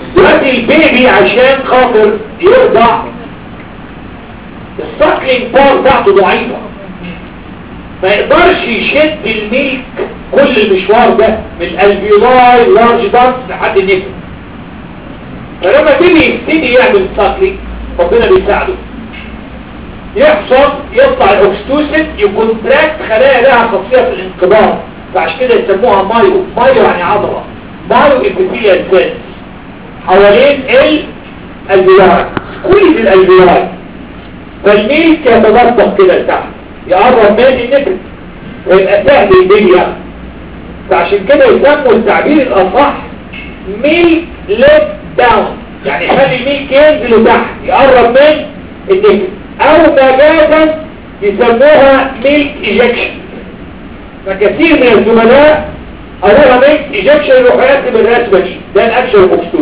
دلوقتي البيبي عشان خاطر يرضع الساكلينج باور بتاعته ضعيفة ما يقدرش يشد الميلك كل المشوار ده من الالفيولاي لارج دارت لحد النفس فلما تيجي يبتدي يعمل ساكلينج ربنا بيساعده يحصل يطلع الاوكستوسين يكونتراكت خلايا لها خاصيه في الانقباض فعشان كده يسموها مايو مايو يعني عضله مايو ابيثيليال سيلز حوالين الالفيولاي كل الالفيولاي فالميلك يتدفق كده لتحت يقرب من النفس ويبقى سهل الدنيا ياخده فعشان كده يسموا التعبير الاصح ميلك ليت داون يعني يخلي الميلك ينزل لتحت يقرب من النفس او مجازا يسموها ميلك ايجكشن فكثير من الزملاء قالوها ميلك ايجكشن يروحوا يكتب الرسمه دي ده الاكشن المخصوص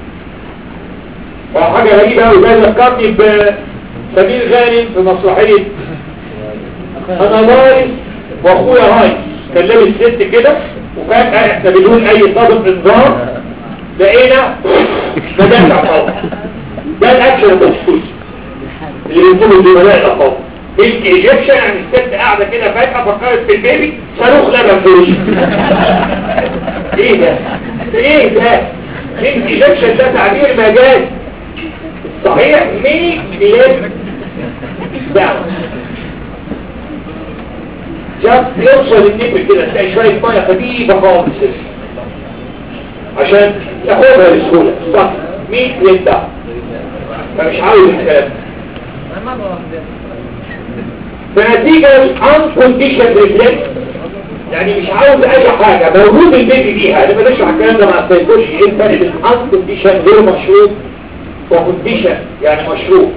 وحاجه غريبه قوي ده ذكرني بسمير غانم في مسرحيه انا رايس واخويا رايس كان لابس ست كده وفجاه احنا بدون اي سابق انذار لقينا مدافع طبعا ده الاكشن المخصوص اللي بيقولوا زملاء الاخوات ميلك ايجكشن يعني الست قاعده كده فجاه فكرت في البيبي صاروخ لبن في وشها ايه ده ايه ده ميلك ايجكشن ده تعبير مجاز صحيح ميلك ليب داون جاب يوصل النبل كده تلاقي شويه ميه خفيفه خالص عشان ياخدها بسهوله صح ميلك ليب داون فمش عاوز الكلام فنتيجة unconditioned reflex يعني مش عاوز اي حاجة موجود البيبي بيها انا بنشرح الكلام ده مع السيكولوجي ايه الفرق بين unconditioned غير مشروط وcondition يعني مشروط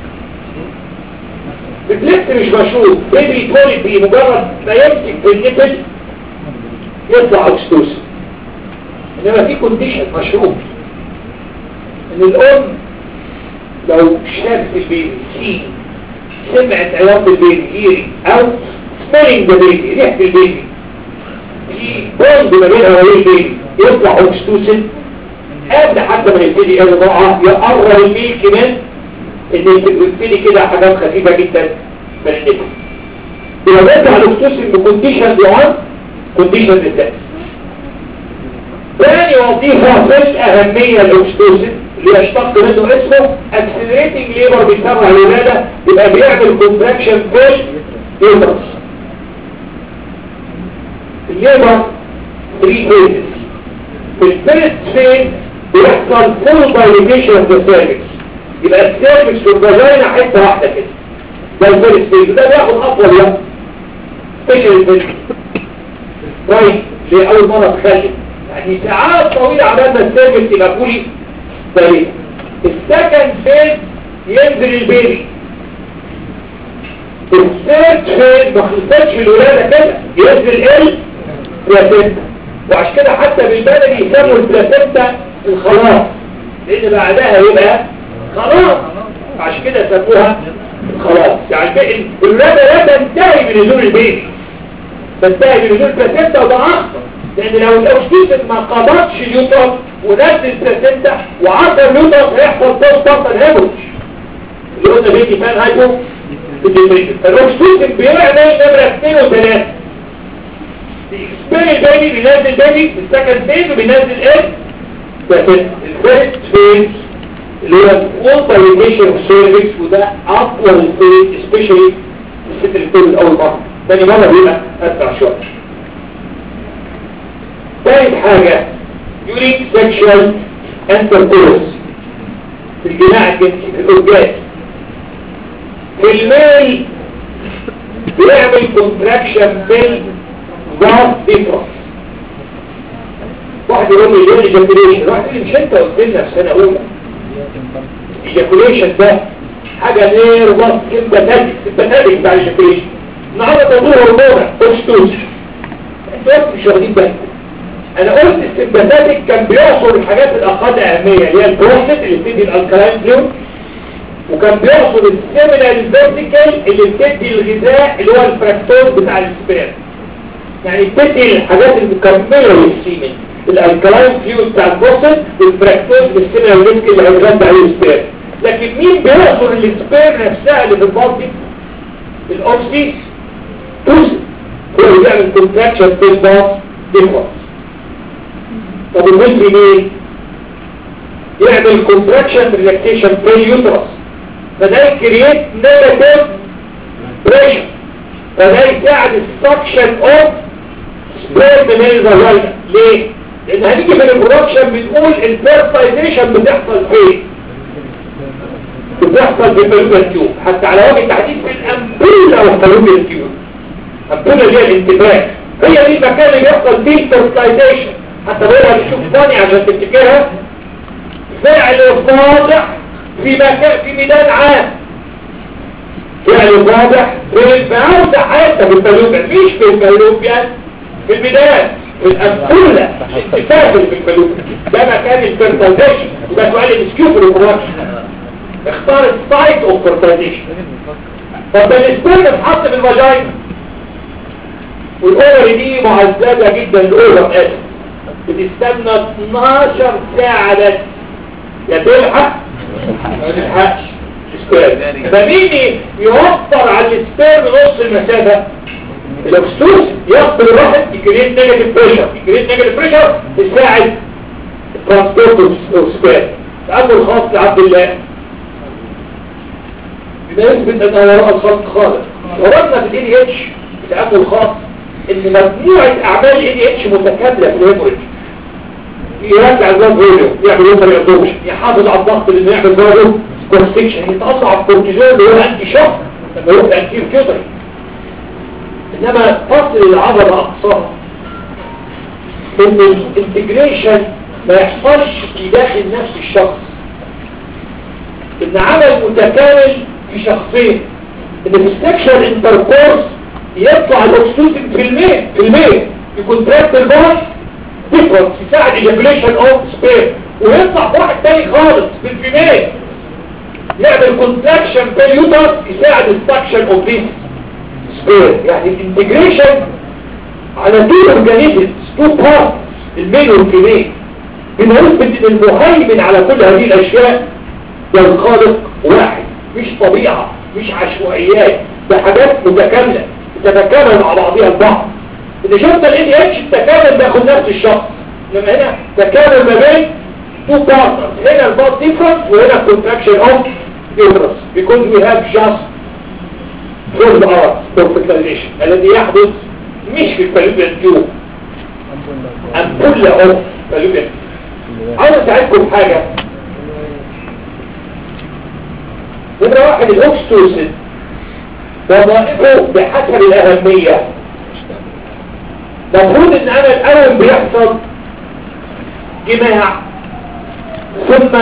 ريفلكس مش مشروط بيبي يتولد بيه مجرد ما يمسك في النبل يطلع اوكستوسن انما في كونديشن مشروط ان الام لو شافت البيبي سين سمعت عياط البيبي هيري او سميلينج ذا بيبي ريحه البيبي في بوند ما بينها وبين البيبي يطلع اوكستوسن قبل حتى ما يبتدي الرضاعه يقرب الميل كمان ان يبتدي كده حاجات خفيفه جدا من النفس يبقى بيطلع الاوكستوسن بكونديشن دي 1 كونديشن دي 2 ثاني وظيفه في الاهميه الاوكستوسن اللي يشتق منه اسمه accelerating labor بيسمى الولادة يبقى بيعمل contraction في اليوترس الليبر 3 phases في الفيرست فيز بيحصل full dilatation of the cervix يبقى السيرفكس والفاجينا حته واحده كده ده الفيرست فيز ده بياخد اطول وقت سبيشال فيز رايت اللي اول مره تخلف يعني ساعات طويله عبال ما السيرفكس يبقى كولي طريقة السكند فيز ينزل البيبي الثيرد فيز ما خلصتش الولادة كده ينزل ال بلاسنتا وعشان كده حتى بالبلدي يسموا البلاسنتا الخلاص لان بعدها يبقى خلاص عشان كده سموها خلاص يعني الولادة لا تنتهي بنزول البيبي تنتهي بنزول البلاسنتا وده اخطر لان لو الاوستيسن ما قبضش اليوتر ونزل البلاسنتا وعصر اليوتر هيحصل بوست بارتال هيموريج اللي قلنا بيجي فان هايبو فالاوستيسن بيعمل نمرة 2 و3 بيكسبيري البيبي بينزل بيبي في السكند فيز وبينزل ايه؟ بلاسنتا الفيرست فيز اللي هو الفول دايليشن اوف سيرفكس وده اطول فيز سبيشالي الست اللي بتولد اول مره ثاني مره بيبقى اسرع شويه ثالث حاجة يوريك سيكشوال انتركورس في الجماع الجنسي في الأوجات في الميل بيعمل كونتراكشن في الضغط ديفرنس واحد يقول لي ليه ايجاكوليشن واحد يقول لي مش انت قلت لنا في سنة أولى ايجاكوليشن ده حاجة نير وقت سمباتاتيك سمباتاتيك بتاع الايجاكوليشن النهارده تطور هرمونة اوكستوز انتوا مش واخدين بالكم انا قلت السمباتاتيك كان بيعصر الحاجات الاقل اهمية اللي هي البروستات اللي بتدي الالكالين فلويد وكان بيعصر السيمينال فيرتيكال اللي بتدي الغذاء اللي هو الفراكتوز بتاع السبيرم يعني بتدي الحاجات المكملة للسيمن الالكلاين فيو بتاع البوسل والفراكتوز بالسينما والريسك اللي هيتغذى عليه السبير لكن مين بيعصر السبير نفسها اللي في الباطن الاوكسي توزن هو اللي بيعمل كونتراكشن في الباص ديفرنس طب المثل مين يعمل كونتراكشن ريلاكسيشن في اليوترس فده يكريت نيجاتيف بريشر فده يساعد السكشن اوف سبيرم من الفاجينا ليه؟ لان هنيجي في البرودكشن بنقول الفيرتايزيشن بتحصل فين؟ بتحصل في الفالوبيان تيوب حتى على وجه التحديد في الامبوله او الفالوبيان تيوب الامبوله اللي هي الانتباه هي دي المكان اللي بيحصل فيه الفيرتايزيشن حتى بقولها بشوف ثاني عشان تفتكرها فعل واضح في مكان في ميدان عام فعل واضح في المعاودة حتى في الفالوبيان مش في الفالوبيان في الميدان في الأنفولة الاتفاق في الفالوبيان ده مكان الفيرتايزيشن وده سؤال الاسكيو في البروكشن اختار السايت اوف فيرتايزيشن طب الاسبرم اتحط في الفاجينا والاوفر دي معززة جدا الاوفر اسف بتستنى 12 ساعة بس يا تلحق ما تلحقش السبيرم فمين يوفر على السبيرم نص المسافة الاكسوس يقبل الواحد يكريت نيجاتيف بريشر يكريت نيجاتيف بريشر يساعد الترانسبورت السبيرم تأمل خاص لعبد الله يبقى يثبت ان وراء الخلق خالق وردنا في الاي دي اتش تأمل خاص ان مجموعة اعمال الاي دي اتش متكاملة في الهيموريج يرجع البلاد فوليوم يعمل ووتر ابزوربشن يحافظ على الضغط لانه يعمل برضه كونستكشن يتقطع على الكورتيزون اللي هو انتي شوك لما يروح انتي فيوتري انما فصل العضله اقصاها ان الانتجريشن ما يحصلش في داخل نفس الشخص ان عمل متكامل في شخصين ان في السكشن انتركورس يطلع الاكسوسين في المين في المين يكونتراكت الباص ديفرنس يساعد ايجابيليشن اوف سبير ويطلع واحد تاني خالص في الفيميل يعمل كونتراكشن بيريوتر يساعد السكشن اوف ذيس سبير يعني الانتجريشن على تو اورجانيزمز تو بارت الميل والفيميل بما يثبت ان المهيمن على كل هذه الاشياء ده الخالق واحد مش طبيعه مش عشوائيات ده حاجات متكامله تتكامل مع بعضها البعض اللي شفت ال ADH التكامل بياخد نفس الشخص لما هنا تكامل ما بين two partners هنا الباط different وهنا contraction of uterus because we have just full art perfectization الذي يحدث مش في الفالوبيان تيوب أمبولة of فالوبيان عاوز اساعدكم حاجة نمرة واحد الاوكستوسين وظائفه بحسب الأهمية مفروض ان انا الاول بيحصل جماع ثم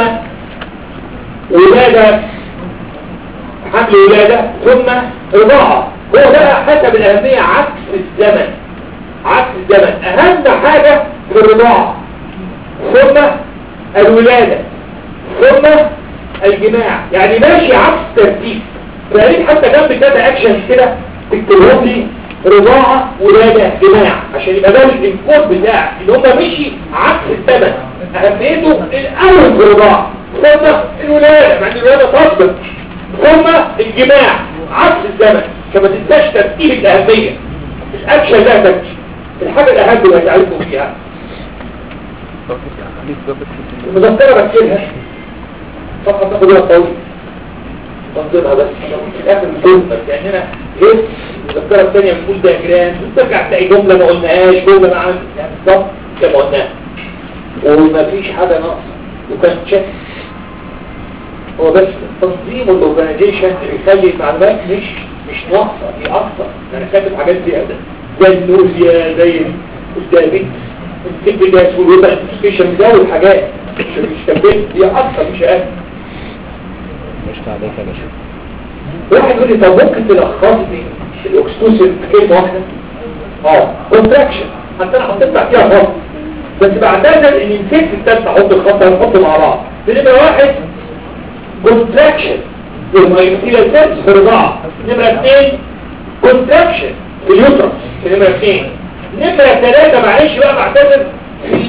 ولادة حمل ولادة ثم رضاعة هو بقى حسب الأهمية عكس الزمن عكس الزمن أهم حاجة في الرضاعة ثم الولادة ثم الجماع يعني ماشي عكس ترتيب فقالين حتى جنب كده اكشن كده تكتبهم لي رضاعة ولادة جماع عشان يبقى ده الانكود بتاعك ان هم مشي عكس الثمن اهميته الاول في الرضاعة ثم الولادة مع ان الولادة تصبر ثم الجماع عكس الزمن كما تنساش ترتيب الاهمية الاكشن ده تمشي الحاجة الاهم اللي هتعلمكم فيها المذكرة بكتبها صفحة تاخد وقت طويل تنظيمها بس في الاخر بتنظر يعني انا ايه المذكرة الثانية بنقول دياجرام وترجع تلاقي جملة ما قلناهاش جملة ما عملت يعني بالظبط زي ما قلناها ومفيش حاجة ناقصة وكان تشيك هو بس تنظيم الاورجنايزيشن اللي بيخلي المعلومات مش مش ناقصة دي اكتر انا كاتب حاجات زيادة زي النوزيا زي الدايبيت الكتب ده اسمه الوضع السبيشن ده والحاجات مش مش كاتبين دي اكتر مش اقل مش عليك يا باشا واحد يقول لي طب ممكن تلخص لي الاكسكلوسيف كلمه واحده اه كونتراكشن حتى انا حطيت تحتيها خط بس بعتذر اني نسيت الثالثه احط الخط هنحط مع بعض نمره واحد كونتراكشن المايوتيلاسيس في الرضاعه نمره اثنين كونتراكشن في اليوترس في نمره اثنين نمره ثلاثه معلش بقى بعتذر في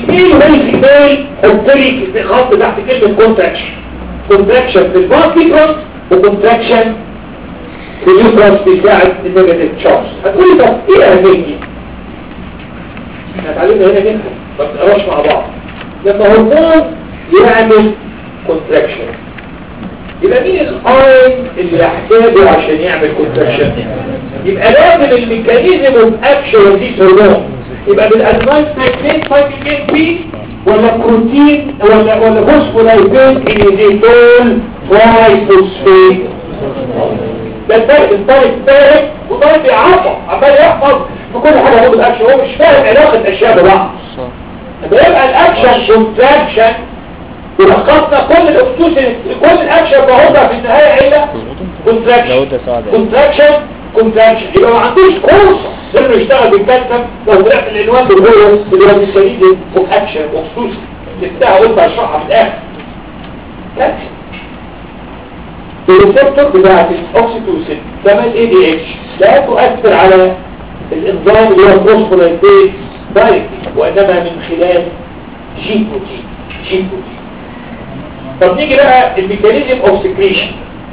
الميل والفيميل حط لي خط تحت كلمة كونتراكشن كونتراكشن في البارتيكلز وكونتراكشن في اليوترس بيساعد النيجاتيف تشارج هتقولي طب ايه اهميتي؟ احنا اتعلمنا هنا جدا ما بنقراش مع بعض لما هرمون يعمل كونتراكشن يبقى مين الاين اللي يحتاجه عشان يعمل كونتراكشن يبقى لازم الميكانيزم اوف اكشن دي هرمون يبقى بالادفانس تكنيك فايتين بي ولا بروتين ولا ولا فوسفولايبين انيزيتول ترايفوسفيت ده الفرق الطالب فاهم وطالب بيعرفه عمال يحفظ في كل حاجه هو الاكشن هو مش فاهم علاقه الاشياء ببعض لما يبقى الاكشن كونتراكشن ولخصنا كل الاكسوس كل الاكشن بهوضع في النهايه عيله كونتراكشن كونتراكشن كونتراكشن يبقى ما عندوش كورس انه يشتغل بالكالسيوم لو طلعت العنوان اللي هو اللي هو الشديد اوف اكشن اكسوس سبتها قلت اشرحها في الاخر كالسيوم الريسبتور بتاعت الاوكسيتوسين كمان اي دي اتش لا تؤثر على الانزيم اللي هو الفوسفولايبيز دايركت وانما من خلال جي بروتين جي بروتين طب نيجي بقى الميكانيزم اوف سكريشن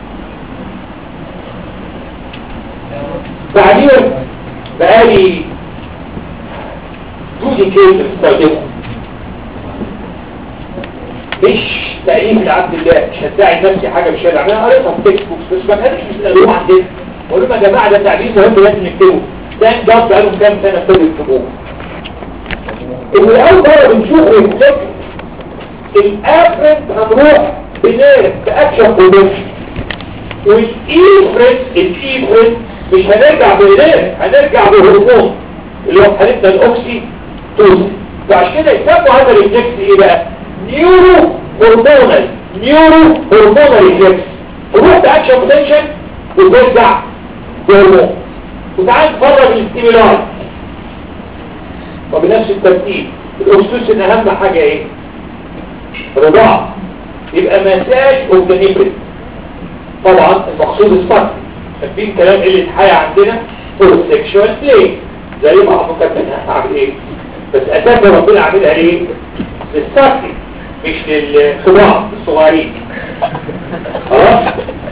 بعدين بقالي تو ديكيد بستخدمه مش تأليف لعبد الله مش هتدعي نفسي حاجة مش هدعي انا قريتها في تكست بوكس بس ما كانش بيسألوه عندنا بقول لهم يا جماعة ده تعليم مهم لازم نكتبه ده جاب بقالهم كام سنة ابتدوا يكتبوه اللي أول مرة بنشوف ريفلكت الافرد هنروح بنير بأكشن برودكشن والإيفرد الإيفرد مش هنرجع بنير هنرجع بهرمون اللي هو في حالتنا الأوكسي توزن وعشان كده يسموا هذا الريفلكس ايه بقى؟ نيورو هرمونال نيورو هرمونال ريفلكس تروح بأكشن بوتنشن وترجع بهرمون وتعال نفرج الاستيمولاي وبنفس الترتيب الاكسوسين اهم حاجة ايه رضاعة يبقى مساج اوف ذا نيبل طبعا المقصود الصح فاكرين كلام اللي الحياة عندنا فور سيكشوال بلاي زي ما ابو كابتن هعمل ايه بس اساسا ربنا عاملها ليه للساكن مش للخضاع الصغيرين خلاص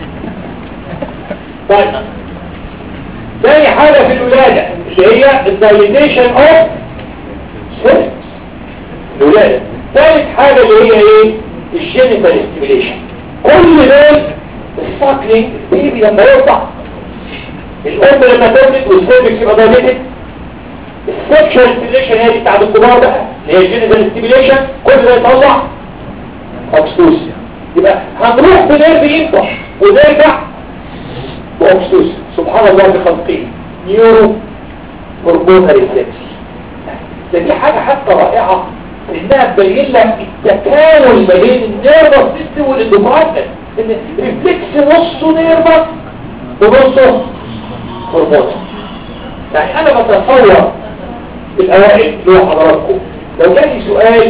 طيب ثاني حاجة في الولادة اللي هي الدايليتيشن اوف سيرفس الولادة ثالث حاجة اللي هي ايه الجينيتال ستيميليشن كل دول الساكلينج البيبي لما يرضع الام لما تولد والسيرفكس يبقى دايليتد السكشوال ستيميليشن هي دي بتاعت الكبار بقى اللي هي الجينيتال ستيميليشن كل ده يطلع اوكسوسيا يبقى هنروح بنيرف ينفع ونرجع بأوكسوسيا سبحان الله بخلقه نيورو هرمون ريفلكس ده دي حاجة حتى رائعة انها تبين لك التكامل ما بين النيرفس سيستم والاندوكراين ان ريفلكس نصه نيرفس ونصه هرمون يعني انا بتصور الاوائل اللي هو حضراتكم لو كان لي سؤال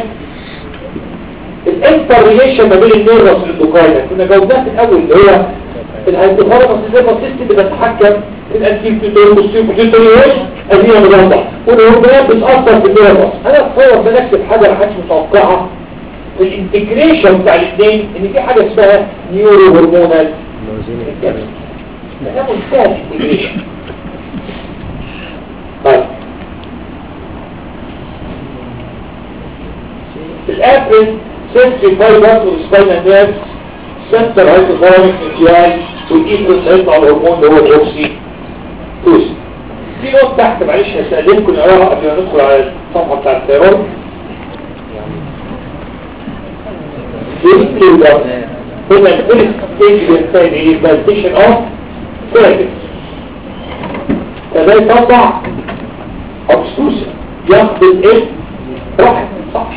الانتر ريليشن ما بين النيرفس والاندوكراين كنا جاوبناه في الاول اللي هو الهيدروفارمس النيرفس سيستم بتتحكم في الانتيبيوتور والسيبوتيتوريوس ادينا مضادة والهرمونات بتأثر في النيرفس انا اتصور بنكتب حاجة ما حدش متوقعها في الانتجريشن بتاع الاثنين ان في حاجة اسمها نيورو هرمونال ده منتهى الانتجريشن طيب الافرين سنسري فايبرز والسباينال نيرفز سنتر هيدروفارمس نيوكلياي والايكوس هيطلع الهرمون اللي هو الاوكسي توسي في نقطة تحت معلش هسألكم نقراها قبل ما ندخل على الصفحة بتاع الطيران هنا الفيرست ستيج بينتهي بايه؟ بالتيشن اوف سيرفيس فده يطلع اوبستوسيا ياخد الايه؟ رحم صح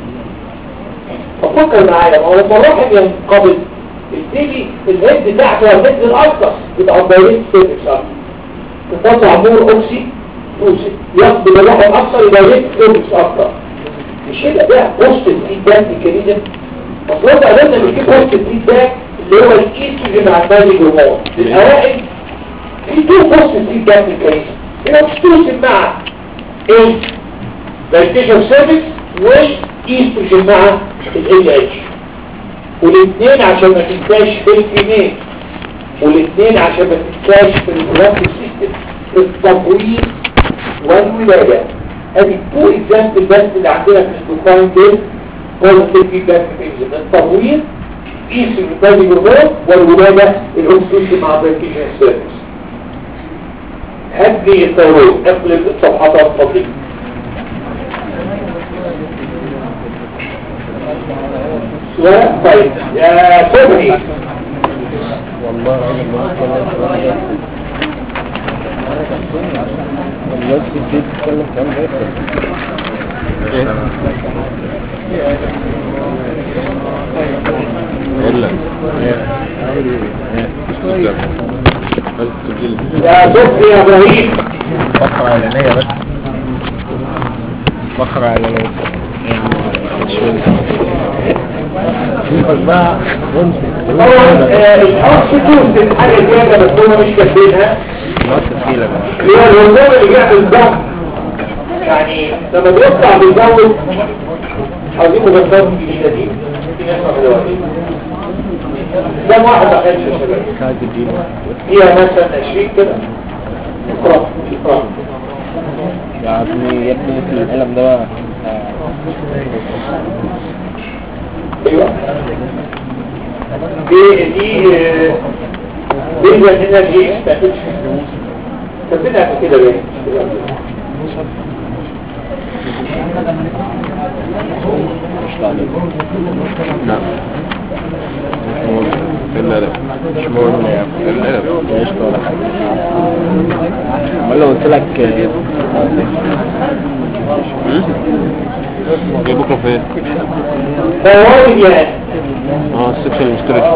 ففكر معايا ما هو لما الرحم ينقبض البيبي الهيد بتاعته هو الهيد الاكثر بتاع الدايركت سيرفيس اكتر تطلع مور اوكسي توسي يقبل الرحم اكثر يبقى ريت سيرفيس اكثر مش هيبقى ده بوست الفيدباك ميكانيزم اصل انت قلنا ان في بوست الفيدباك اللي هو الايستروجين مع البايلي هرمون الاوائل في تو بوست الفيدباك ميكانيزم الاوكسيتوسين مع ايه؟ فالتيشن سيرفيس والايستروجين مع ال اتش والاثنين عشان ما تنساش في الفيميل والاثنين عشان ما تنساش في الجرافيك سيستم في التبويض والولادة ادي تو اكزامبل بس اللي عندنا في الدوكاين دول بوزيتيف فيدباك ميكانيزم التبويض قيس البادي هرمون والولادة الاكسجين مع بريكيشن سيرفيس هات لي الثيرويد اقلب الصفحات الفضلية سؤال طيب يا صبحي والله انا ما اتكلم الناس بتيجي تتكلم كلام غير الا يا صبحي يا ابراهيم فقرة اعلانية بس فقرة اعلانية شوفك بقى طبعا آه، الحرف توصل حاجة زيادة بس هما مش كاتبينها ناس تقيلة بقى اللي هو الهرمون اللي بيعمل ضغط يعني لما بيطلع بيزود عاوزين مجسات جديدة دي في ناس ما دلوقتي كم واحد ما خدش يا شباب كاد الدين فيها مثلا 20 كده اقرا اقرا يا ابني يا ابني في القلم ده بقى ايوه دي دي آه، دي هنا دي كاتبينها قبل كده ليه؟ مش عليك لا القلم مش مهم يا القلم مش ولا حاجة امال لو قلت لك ايه بكره فين؟ فوائد يعني اه السكشن المشترك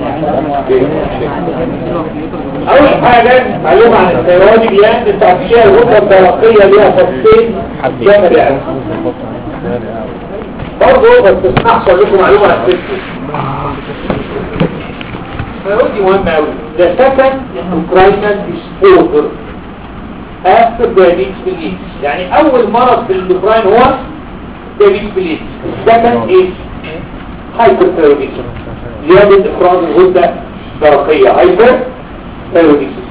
اول حاجة معلومة عن الثيرويد جلاند التعطيشية الغدة الدرقية ليها فصين جامد يعني برضه بس تسمحش اقول لكم معلومة عن السيستم الثيرويد دي مهمة قوي ده سكن endocrine disorder after diabetes mellitus يعني اول مرض في الاندوكراين هو diabetes mellitus second is hyperthyroidism زيادة افراز الغدة الدرقية hyperthyroidism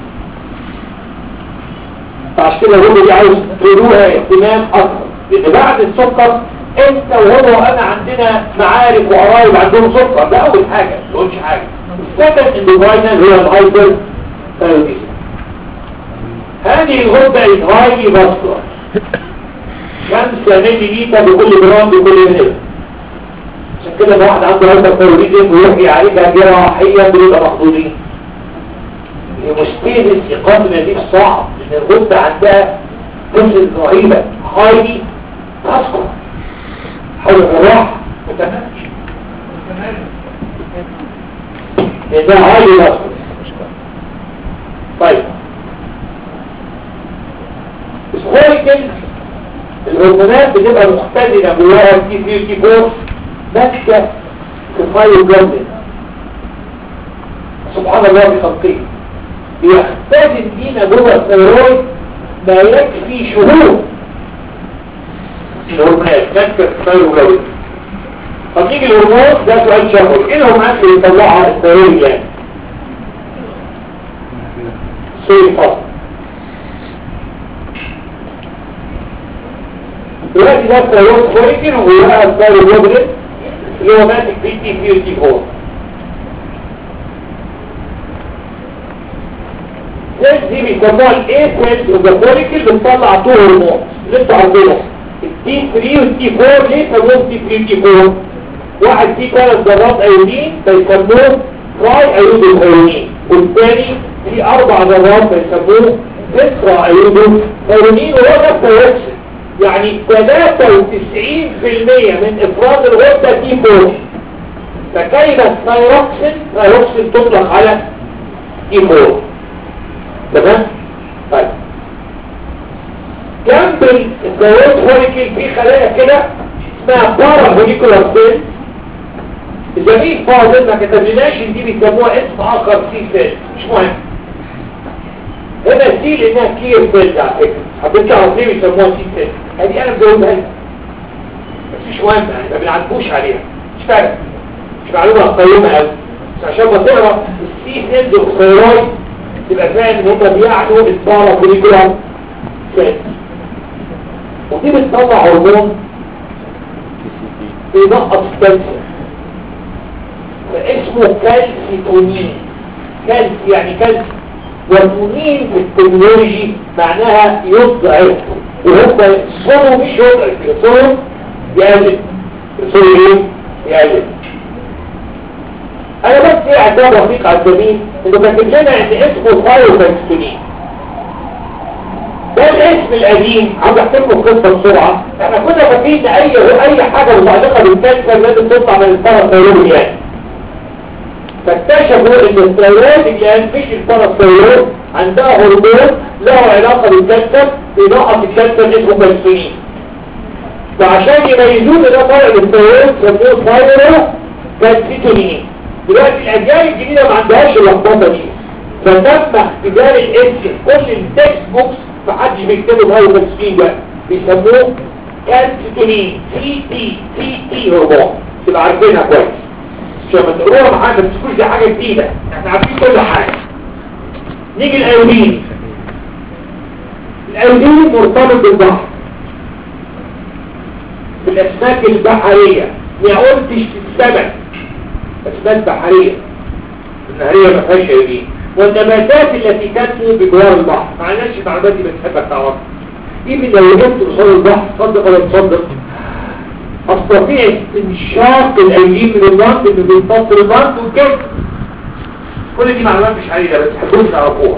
فعشان كده الغدة دي عاوز تدوها اهتمام اكثر لان بعد السكر انت وهو وانا عندنا معارف وقرايب عندهم سكر ده اول حاجة ما تقولش حاجة السكند اندوكراينال هو الهايبر ثايرويدزم هذه الغدة الهايلي باسكولار 5 ملي لتر بكل جرام بكل ملي عشان كده لو واحد عنده هايبر ثايرويدزم ويروح يعالجها جراحيا بيبقى مخطوطين مشكلة الإقامة دي صعب لأن الغدة عندها قصة رهيبة هايلي باسكولار حول الراحة متمكن ده هايلي باسكولار طيب سكويكل الهرمونات بتبقى مختزنة جواها تي 3 تي 4 ماسكة في المايوجلوبين سبحان الله بخلقه بيختزن فينا جوه الثيرويد ما يكفي شهور الهرمونات ماسكة في المايوجلوبين طب نيجي الهرمون ده سؤال شهري ايه الهرمونات اللي بيطلعها الثيرويد يعني؟ سوري فاصل دلوقتي ده الثيرويد فوليكل وجواها الثيرويد اللي هو ماسك بي تي 3 تي 4 السيلز دي بيسموها الاي سيلز اوف ذا فوليكل بتطلع تو هرمون اللي انتوا عارفينهم التي 3 والتي 4 ليه سموهم تي 3 تي 4 واحد فيه ثلاث ذرات ايودين فيسموه تراي ايودين ايودين والثاني في اربع ذرات فيسموه تترا ايودين ايودين وهو ده الثيروكسين يعني 93% من افراز الغدة تي 4 فكلمة ثيروكسين ثيروكسين تطلق على تي 4 تمام؟ طيب جنب الثيرويد فوليكل في خلايا كده اسمها بارا فوليكولار سيل إذا في فاضل ما كتبناش دي بيسموها اسم آخر سي سيل مش مهم هنا سي لأنها كلير سيل على فكرة حبيت تعرف ليه بيسموها سي سيل هذه أنا مجاوبها لك مش مهمة يعني ما بنعدوش عليها مش فارق مش معلومة قيمة قوي بس عشان ما تقرا السي سيلز والثيرويد تبقى فاهم ان هم بيعلوا البارا كوليكولار سيلز ودي بتطلع هرمون بينقص الكالسيوم فاسمه كالسيتونين كالسي يعني كالسي وتونين في التكنولوجي معناها يضعف وهو صوره مش يضعف صوره يقلل صوره ايه؟ يقلل انا بس ايه اعتاب رفيق على الزميل انه كاتب لنا ان اسمه فايروفاكستونين ده الاسم القديم عاوز احكي لكم القصه بسرعه احنا كنا فاكرين ان اي اي حاجه متعلقه بالكانسر لازم تطلع من الباراثايرويد يعني فاكتشفوا ان الثيرويد الجهاز مش الباراثايرويد عندها هرمون له علاقه بالكانسر بينقص الكانسر اسمه كالسونين فعشان يميزوه ان ده طالع للثيرويد سموه ثايرو كالسيتونين دلوقتي الاجيال الجديده ما عندهاش اللخبطه دي فتم اختبار الاسم كل التكست بوكس محدش بيكتبوا ثايرو كالسيتونين ده بيسموه كالسيتونين تي تي تي تي هرمون تبقى عارفينها كويس عشان ما تقروها معانا ما تسكوش دي حاجه جديده احنا عارفين كل حاجه نيجي الايودين الايودين مرتبط بالبحر بالاسماك البحريه ما قلتش في السمك اسماك بحريه النهريه ما فيهاش ايودين والنباتات التي تنمو بجوار البحر معناش المعلومات دي بتحبك تعرفها دي من لو جبت قصاد البحر تصدق ولا تصدق استطيع استنشاق الايدين من البنك اللي بيتصل البنك وكده كل دي معلومات مش عايزة بس تحبوش تعرفوها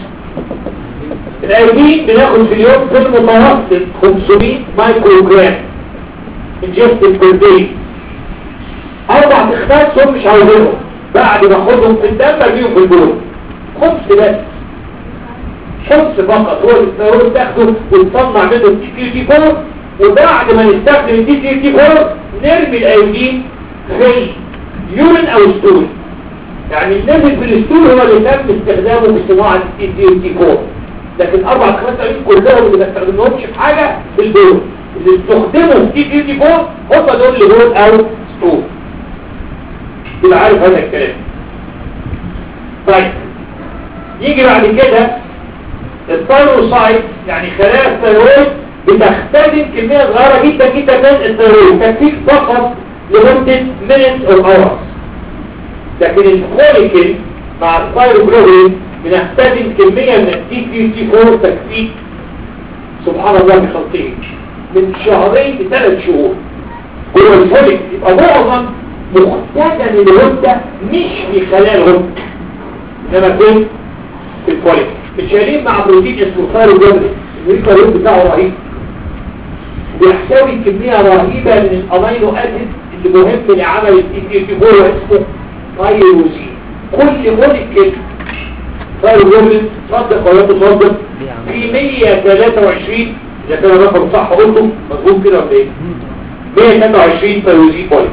الايدين بناخد في اليوم في المتوسط 500 مايكرو جرام انجستد بير داي اربع تخفات هم مش عاوزينهم بعد ما اخدهم في الدم ارميهم في البول خبز بس خبز فقط هو الثيرويد تاخده وتصنع منه التي تي 4 وبعد ما نستخدم الدي تي تي 4 نرمي الايودين في يورين او ستول يعني النازل في الستول هو اللي تم استخدامه في صناعه الدي تي تي 4 لكن اربع خمس ايودين كلهم اللي ما استخدمناهمش في حاجه في البول اللي استخدموا في دي تي 4 هم دول اللي بول او ستول تبقى عارف هذا الكلام طيب يجي بعد كده الثيروسايت يعني خلايا الثيرويد بتختزن كمية صغيرة جدا جدا من الثيرويد تكفيك فقط لمدة minutes or hours لكن الفوليكل مع الثيروجلوبين بنختزن كمية من التي تي تي 4 تكفيك سبحان الله بخلقه من شهرين لثلاث شهور جوه الفوليكل يبقى معظم مختزن الغدة مش في خلايا الغدة انما فين؟ في الفوليكل متشالين مع بروتين اسمه ثيروجلوبين الريكاريوم بتاعه رهيب بيحتوي كمية رهيبة من الامينو اسيد اللي مهم لعمل التي تي تي 4 اسمه ثايروزين كل مولكيول ثايروزين صدق ولا تصدق في 123 اذا كان الرقم صح قلته مظبوط كده ولا ايه 123 ثايروزين بوليك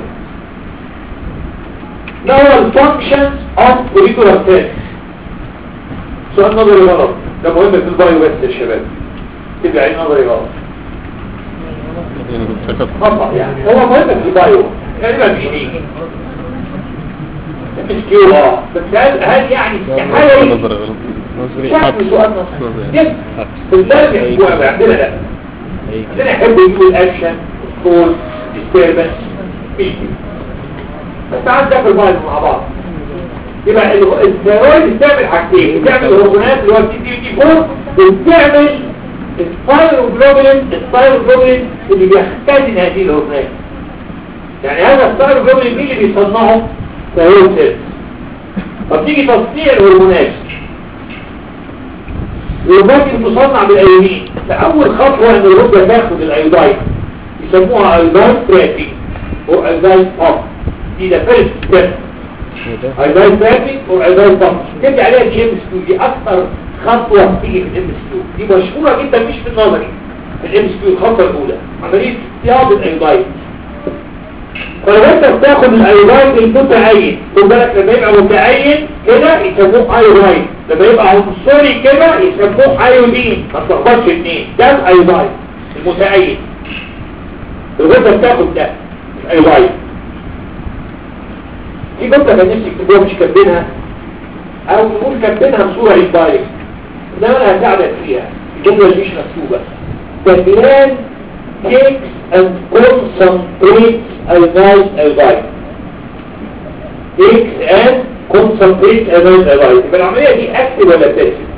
ما هو الفانكشنز اوف فوليكولار سيل سؤال نظري غلط ده مهم في البايو بس يا شباب تبقى عين نظري غلط خطأ يعني هو مهم في البايو غالبا مش دي مش كيو اه بس هل هل يعني حاجه نظري غلط نظري شكل سؤال نظري جد في البلد يحبوها عندنا لا عندنا يحبوا يجيبوا الاكشن الصوت الديستربنس مش دي بس تعال نذاكر البايو مع بعض يبقى الثيرويد بتعمل حاجتين بتعمل هرمونات اللي هو التي تي تي 4 وبتعمل الثايروجلوبولين الثايروجلوبولين اللي بيختزن هذه الهرمونات يعني هذا الثايروجلوبولين مين اللي بيصنعه ثيرويد سيلز فبتيجي تصنيع الهرمونات وممكن تصنع بالايودين فاول خطوه ان الغده تاخد الايوداين يسموها ايوداين ترافيك او ايوداين بامب دي ده فيرست ستيب ايوداين ترافيك او ايوداين بامب تبقى عليها دي ام اس دي اكثر خطوة بتيجي في الام اس كيو دي مشهورة جدا مش في النظري في الام اس كيو الخطوة الأولى عملية اصطياد الايوداين فلما انت بتاخد الايوداين المتعين خد بالك لما يبقى متعين كده يسموه ايوداين لما يبقى عنصري كده يسموه ايودين ما تلخبطش الاثنين ده الايوداين المتعين الغدة بتاخد ده الايوايد في جملة كان نفسي تكتبوها مش كاتبينها او نقول كاتبينها بصورة اندايركت انما انا هساعدك فيها الجملة اللي مش مكتوبة The plan takes and concentrates iodine iodine takes and concentrates iodine iodine يبقى العملية دي اكتب ولا تكتب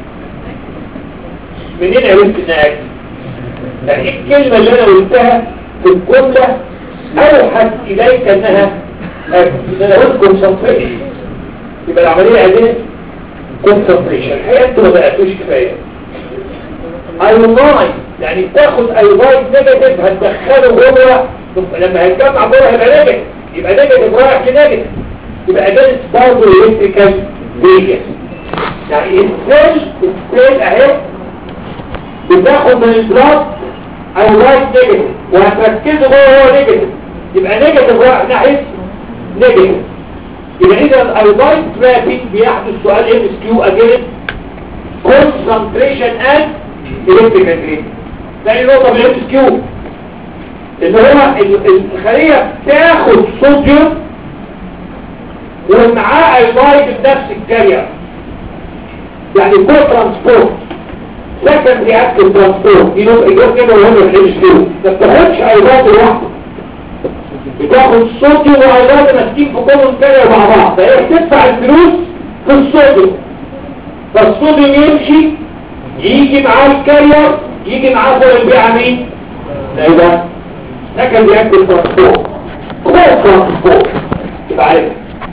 منين عرفت انها اكتب يعني الكلمة اللي انا قلتها في الجملة اوحت اليك انها اكتب انا قلت concentration يبقى العملية عايزين concentration الحقيقة انتوا ما بقتوش كفاية ايونايز يعني بتاخد ايونايز نيجاتيف هتدخله جوه لما هيتجمع جوه هيبقى نيجاتيف يبقى نيجاتيف رايح لنيجاتيف يبقى ده برضه الكتريكال فيجن يعني السيل السيل اهي بتاخد من البلاد ايونايز نيجاتيف وهتركزه جوه هو نيجاتيف يبقى نيجاتيف رايح ناحيه نيجاتيف يبقى اذا الايونايز ترابينج بيحدث سؤال ام اس كيو اجين concentration and electrical grid تاني نقطة بالام اس كيو اللي هو الخلية بتاخد صوديوم ومعاه ايضايد بنفس الكارير يعني كو ترانسبورت سكند رياكتيف ترانسبورت دي نقطة ايجاب كده مهمة في الام اس كيو ما بتاخدش ايضايد لوحده بتاخد صوديوم وايضايد ماسكين في كل كارير مع بعض فهي بتدفع الفلوس في الصوديوم فالصوديوم يمشي يجي معاه الكارير يجي معاه فوق البيعة مين؟ ايوه لكن بيأكل ترانسبورت هو ترانسبورت يبقى عارف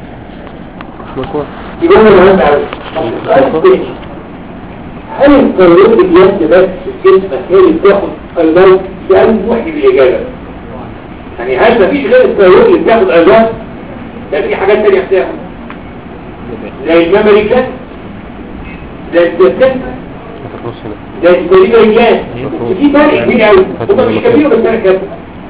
يبقى هو مهم قوي السؤال الثاني هل القرارات اليد بس في جسمك هي اللي بتاخد الوان سؤال موحي بالإجابة يعني هل مفيش غير القرارات اللي بتاخد الوان ده في حاجات تانية بتاخد زي الميموري زي البلاسنتا زي الكوليبا رجلان في فرق كبير قوي هما مش كبير بس انا كده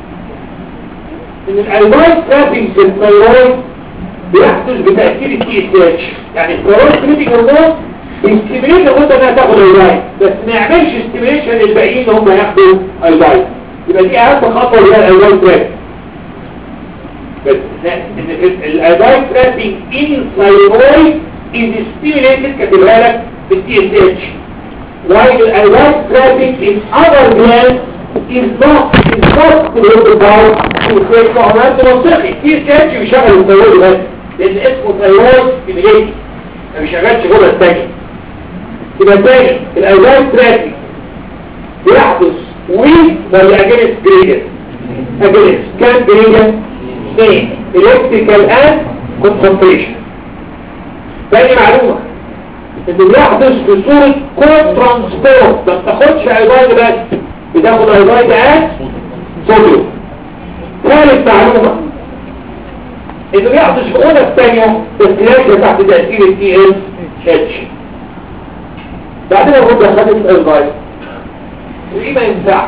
ان الالوايد ترابينج في الثيرويد بيحدث بتأثير التي اس اتش يعني الثيرويد كريتيك هرمون بيستمريت الغدة انها تاخد الوايد بس ما يعملش استيميليشن للباقيين هم ياخدوا الوايد يبقى دي اهم خطوه اللي هي الالوايد ترابينج بس ان الالوايد ترابينج ان ثيرويد is stimulated كاتبها لك بالتي اس اتش while the alert traffic in other glands is not is not related by to create معاملات منطقي تي اس اتش بيشغل الثيرويد بس لان اسمه ثيرويد ستيميليتد ما بيشغلش جوه الثاني يبقى تاني الالert traffic بيحدث وين ولا اجنس جريدر اجنس كام جريدر اثنين الكتريكال اند كونسنتريشن تاني معلومة انه بيحدث في صورة كود ترانسبورت ما بتاخدش ايضايد بس بتاخد ايضايد عاد صوديوم ثالث معلومة انه بيحدث في اولى الثانية بس تحت تأثير التي اس اتش بعدين الغدة خدت ايضايد ودي ما ينفعش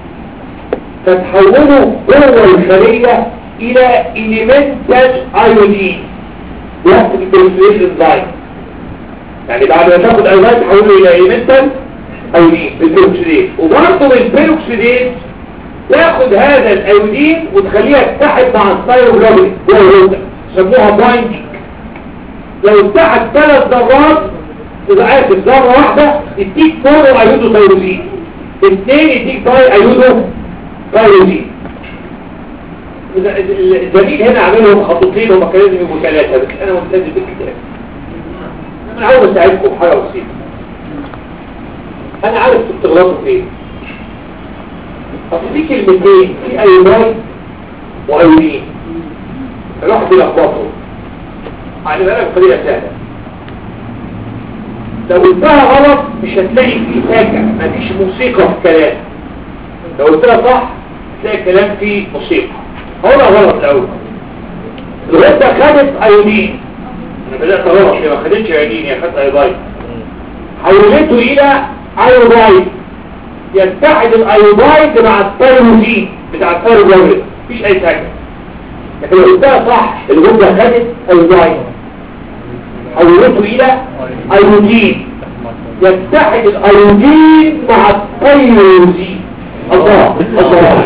فتحوله جوه الخلية الى elemental ايودين يحصل البروسيليشن لاين يعني بعد ما تاخد ايونات تحوله الى ايمنتال ايودين بالبروكسيدين وبرضه بالبيروكسيدين تاخد هذا الايودين وتخليها تتحد مع الثايروجلوبين جوه الغده سموها بايندينج لو اتحد ثلاث ذرات تبقى اسف ذره واحده تديك مونو ايودو ثايروزين اثنين يديك داي ايودو ثايروزين الزميل هنا عاملهم خطوتين وما كان لازم يبقوا ثلاثة بس انا ملتزم بالكتاب انا عاوز اساعدكم في حاجة بسيطة انا عارف بتغلطوا فين اصل في كلمتين في ايوناي وايونين الواحد يلخبطوا على بالك بطريقة سهلة لو قلتها غلط مش هتلاقي فيه ساكع مفيش موسيقى في الكلام لو قلتها صح هتلاقي الكلام فيه موسيقى هو غلط الاول الغدة خدت ايودين انا بدأت غلط هي ما خدتش ايودين هي خدت ايودين حولته الى ايودايد يتحد الايودايد مع الثيروزين بتاع الثيروزين مفيش اي حاجه لكن لو قلتها صح الغدة خدت ايودايد حولته الى ايودين يتحد الايودين مع الثيروزين الله الله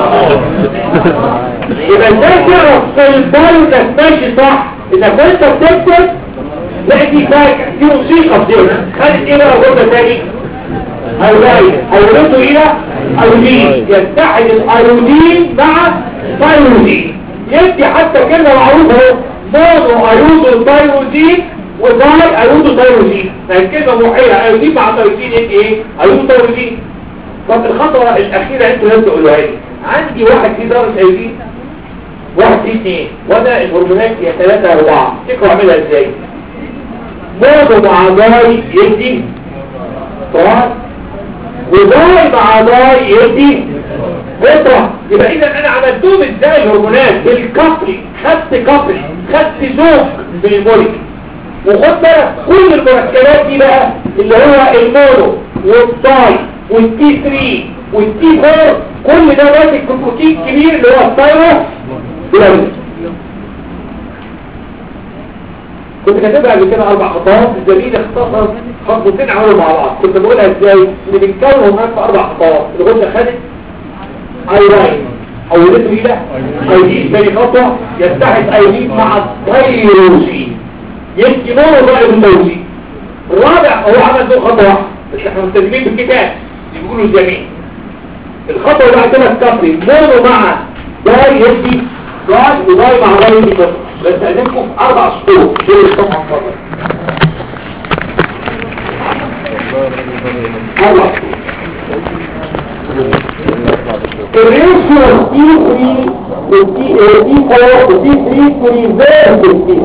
يبقى ازاي تعرف في البال انك ماشي صح اذا كنت بتكتب لا دي فاكر دي موسيقى في ذهنك خدت ايه بقى جمله تاني هيلاقي هيرده الى ايودين يتحد الايودين مع الثايروزين يدي حتى كلمه معروفه مونو ايودو ثايروزين وضاي ايودو ثايروزين يعني كلمه محيره ايودين مع ثايروزين يدي ايه ايودو ثايروزين طب الخطوه الاخيره انتوا لازم تقولوها لي عندي واحد فيه درس ايودين واحد فيه اثنين وانا الهرمونات هي ثلاثة اربعة تفكروا اعملها ازاي مونو مع ضاي يدي طبعا وضاي مع ضاي يدي فطرة يبقى اذا انا عملتهم ازاي الهرمونات بالكفري خدت كفري خدت زوج بالمولك وخد بالك كل المركبات دي بقى اللي هو المونو والضاي والتي 3 والتي 4 كل ده ماسك في بروتين كبير اللي هو الثايرو بلازم كنت كاتبها قبل كده اربع خطوات الزميل اختصر خطوتين عملوا مع بعض كنت بقولها ازاي اللي بنكونهم هناك في اربع خطوات اللي قلنا خدت ايلاين حولته الى ايدين ثاني خطوه يتحد ايدين مع الثيروسين يدي مونو ضائع الثيروسين الرابع هو عمل دول خطوه واحده بس احنا ملتزمين بالكتاب اللي بيقولوا الزميل الخطوه اللي بعد كده الكفري مونو مع داي يدي داي وداي مع داي يدي كفر بس أدينكم في أربع سطور دول الصفحة فضل أربع الريشيو تي 3 والتي تي 4 والتي 3 تريفيرس التي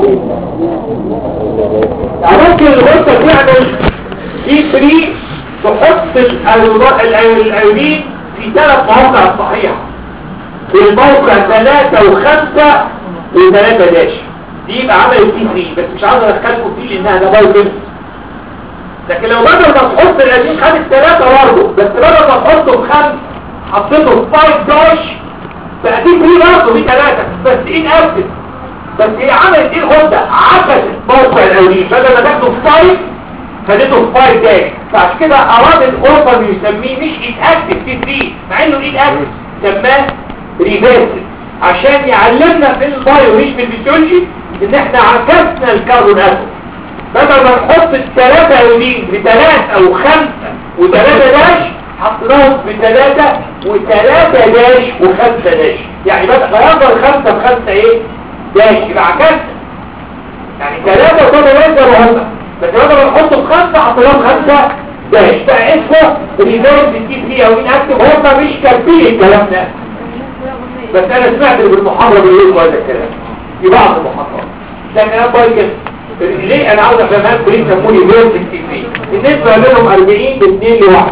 3 يعني ممكن الغرفة تعمل تي 3 تحط الأيولين في ثلاث مواقع صحيحة في الموقع ثلاثة وخمسة وثلاثة داش دي يبقى عمل التي 3 بس مش عاوز ادخلكم فيه لانها ده بايو لكن لو بدل ما تحط القديم خد الثلاثة برضه بس بدل ما تحطه بخمس حطيته في 5 داش بقى دي 3 برضه دي ثلاثة بس ايه اكتف بس هي عملت ايه الغدة عكست موقع الاولين بدل ما تاخده في 5 خدته في 5 داش فعشان كده اراد الاوفر يسميه مش ايد اكتف تي 3 مع انه ايد اكتف سماه ريفيرسل عشان يعلمنا في البايو مش في الفيسيولوجي ان احنا عكسنا الكربون اتوم بدل ما نحط الثلاثة ايودين بثلاثة او خمسة وثلاثة داش حطيناهم بثلاثة وثلاثة داش وخمسة داش يعني بدل غيرنا الخمسة بخمسة ايه داش يبقى عكسنا يعني ثلاثة وثلاثة داش وهم بس بدل ما نحطه بخمسة حطيناهم خمسة داش بقى اسمه ريفيرس التي 3 او انكتف هم مش كاتبين الكلام ده بس انا سمعت بالمحاضرة بالليل وهذا الكلام في بعض المحاضرات ده كلام باي كده ليه انا عاوز افهمكم ليه سموني فيرس التي 3 النسبة منهم 40 ب 2 لواحد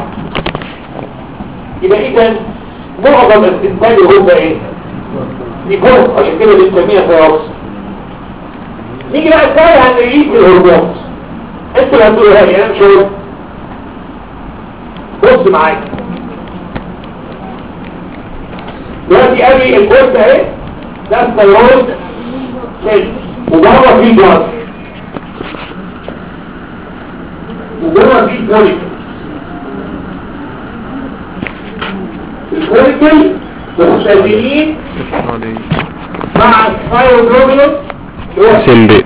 يبقى اذا معظم الاستنتاج هو ايه يكون عشان كده بنسميها فيروس نيجي بقى ازاي هنريد الهرمون انتوا اللي هتقولوا هاي انا مش هقول بص معايا دلوقتي ادي الجزء اهي ده الثيرويد سيل وبره فيه جاز وجوه فيه فوليكل الفوليكل مختلفين مع الثايروجلوبولين سندي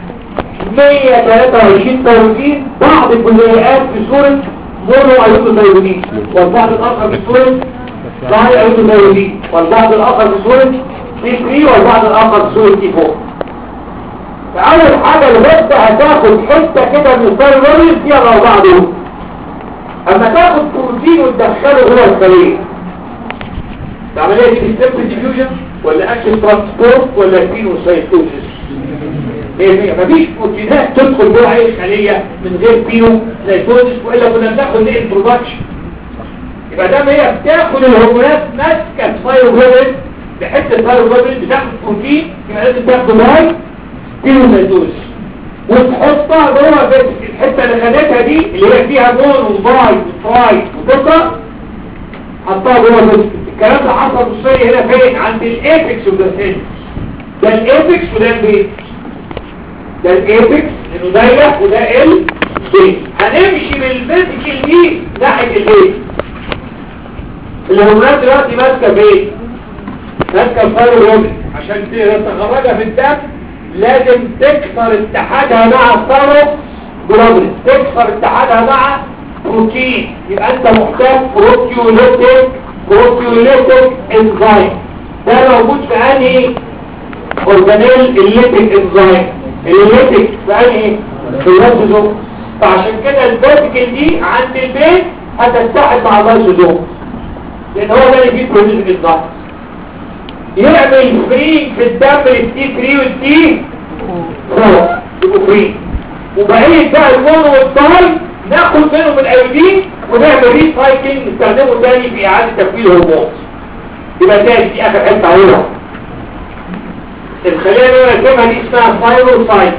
123 تروجين بعض الجزيئات في صورة مونو ايوتوثايرويدين والبعض الاخر في صورة ضاي ايوتوثايرويدين والبعض الاخر في صورة تي 3 والبعض الاخر في صورة تي 4 فاول حاجة الغدة هتاخد حتة كده من الثايرويد فيها الاربعة دول اما تاخد بروتين وتدخله جوه الخلية العملية دي بالسيمبل ديفيوجن ولا اكشن ترانسبورت ولا بينوسايتوزيس هي مفيش بروتينات تدخل جوه اي خلية من غير بينو سايتوزيس والا كنا بناخد ايه البرودكشن يبقى ده ما هي بتاخد الهرمونات ماسكه الثايروجلوبين بحته الثايروجلوبين بتاخد بروتين يبقى لازم تاخد ماي بينوسايتوزيس وتحطها جوه الحته اللي خدتها دي اللي هي فيها مون وباي وتراي وتطرا حطها جوه الجسم الكلام ده حصل بالصير هنا فين عند الايبكس وده فين ده الايبكس وده البيت ده الايبكس انه ضيق وده ال بيت هنمشي بالفيزيكال دي ناحيه البيت الهرمونات دلوقتي ماسكه فين ماسكه الثايرويد عشان تخرجها في الدم لازم تكسر اتحادها مع الثايرويد جلوبولين تكسر اتحادها مع بروتين يبقى انت محتاج بروتيوليتيك بروتيوليتيك انزيم ده موجود في انهي اورجانيل الليتيك انزيم الليتيك في انهي في اللايسوزوم فعشان كده الفيرتيكال دي عند البيت هتتحد مع اللايسوزوم لان هو ده اللي فيه بروتين انزيم يعمل فري في الدم التي 3 والتي 4 يبقوا فري وبقية بقى المونو والطاي ناخد منهم الايودين ونعمل ريسايكلينج نستخدمه تاني في اعادة تفكير الهرمون يبقى تاني دي اخر حته عليها الخلية اللي انا رسمها دي اسمها فايروسايت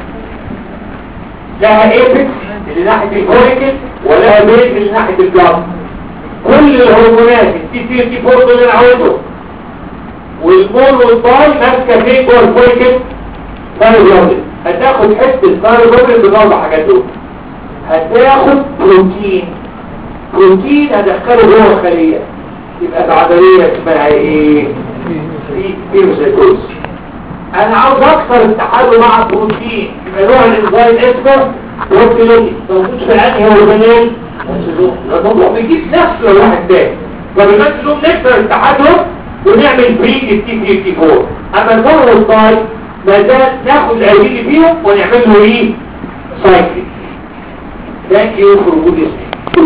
لها ايبكس اللي ناحية الفوليكل ولها بيز اللي ناحية البلاد كل الهرمونات التي 3 والتي 4 دول اللي انا عاوزهم والمول والطاي ماسكه فين جوه الفوليكل فايروسايت هتاخد حته فايروسايت بالاربع حاجات دول هتاخد بروتين بروتين هدخله جوه الخليه يبقى العضليه اسمها ايه بيروسيتوز انا عاوز اكسر اتحاده مع بروتين يبقى نوع الانزيم اسمه بروتينوتي موجود في انهي هرمونين الموضوع بيجيب نفسه لو واحد تاني فبالنسبه لهم نكسر اتحادهم ونعمل بريك التي 54 اما المره والطاي ما زال ناخد الايدين اللي فيهم ونعمل له ايه سايكل ثانك يو فور جود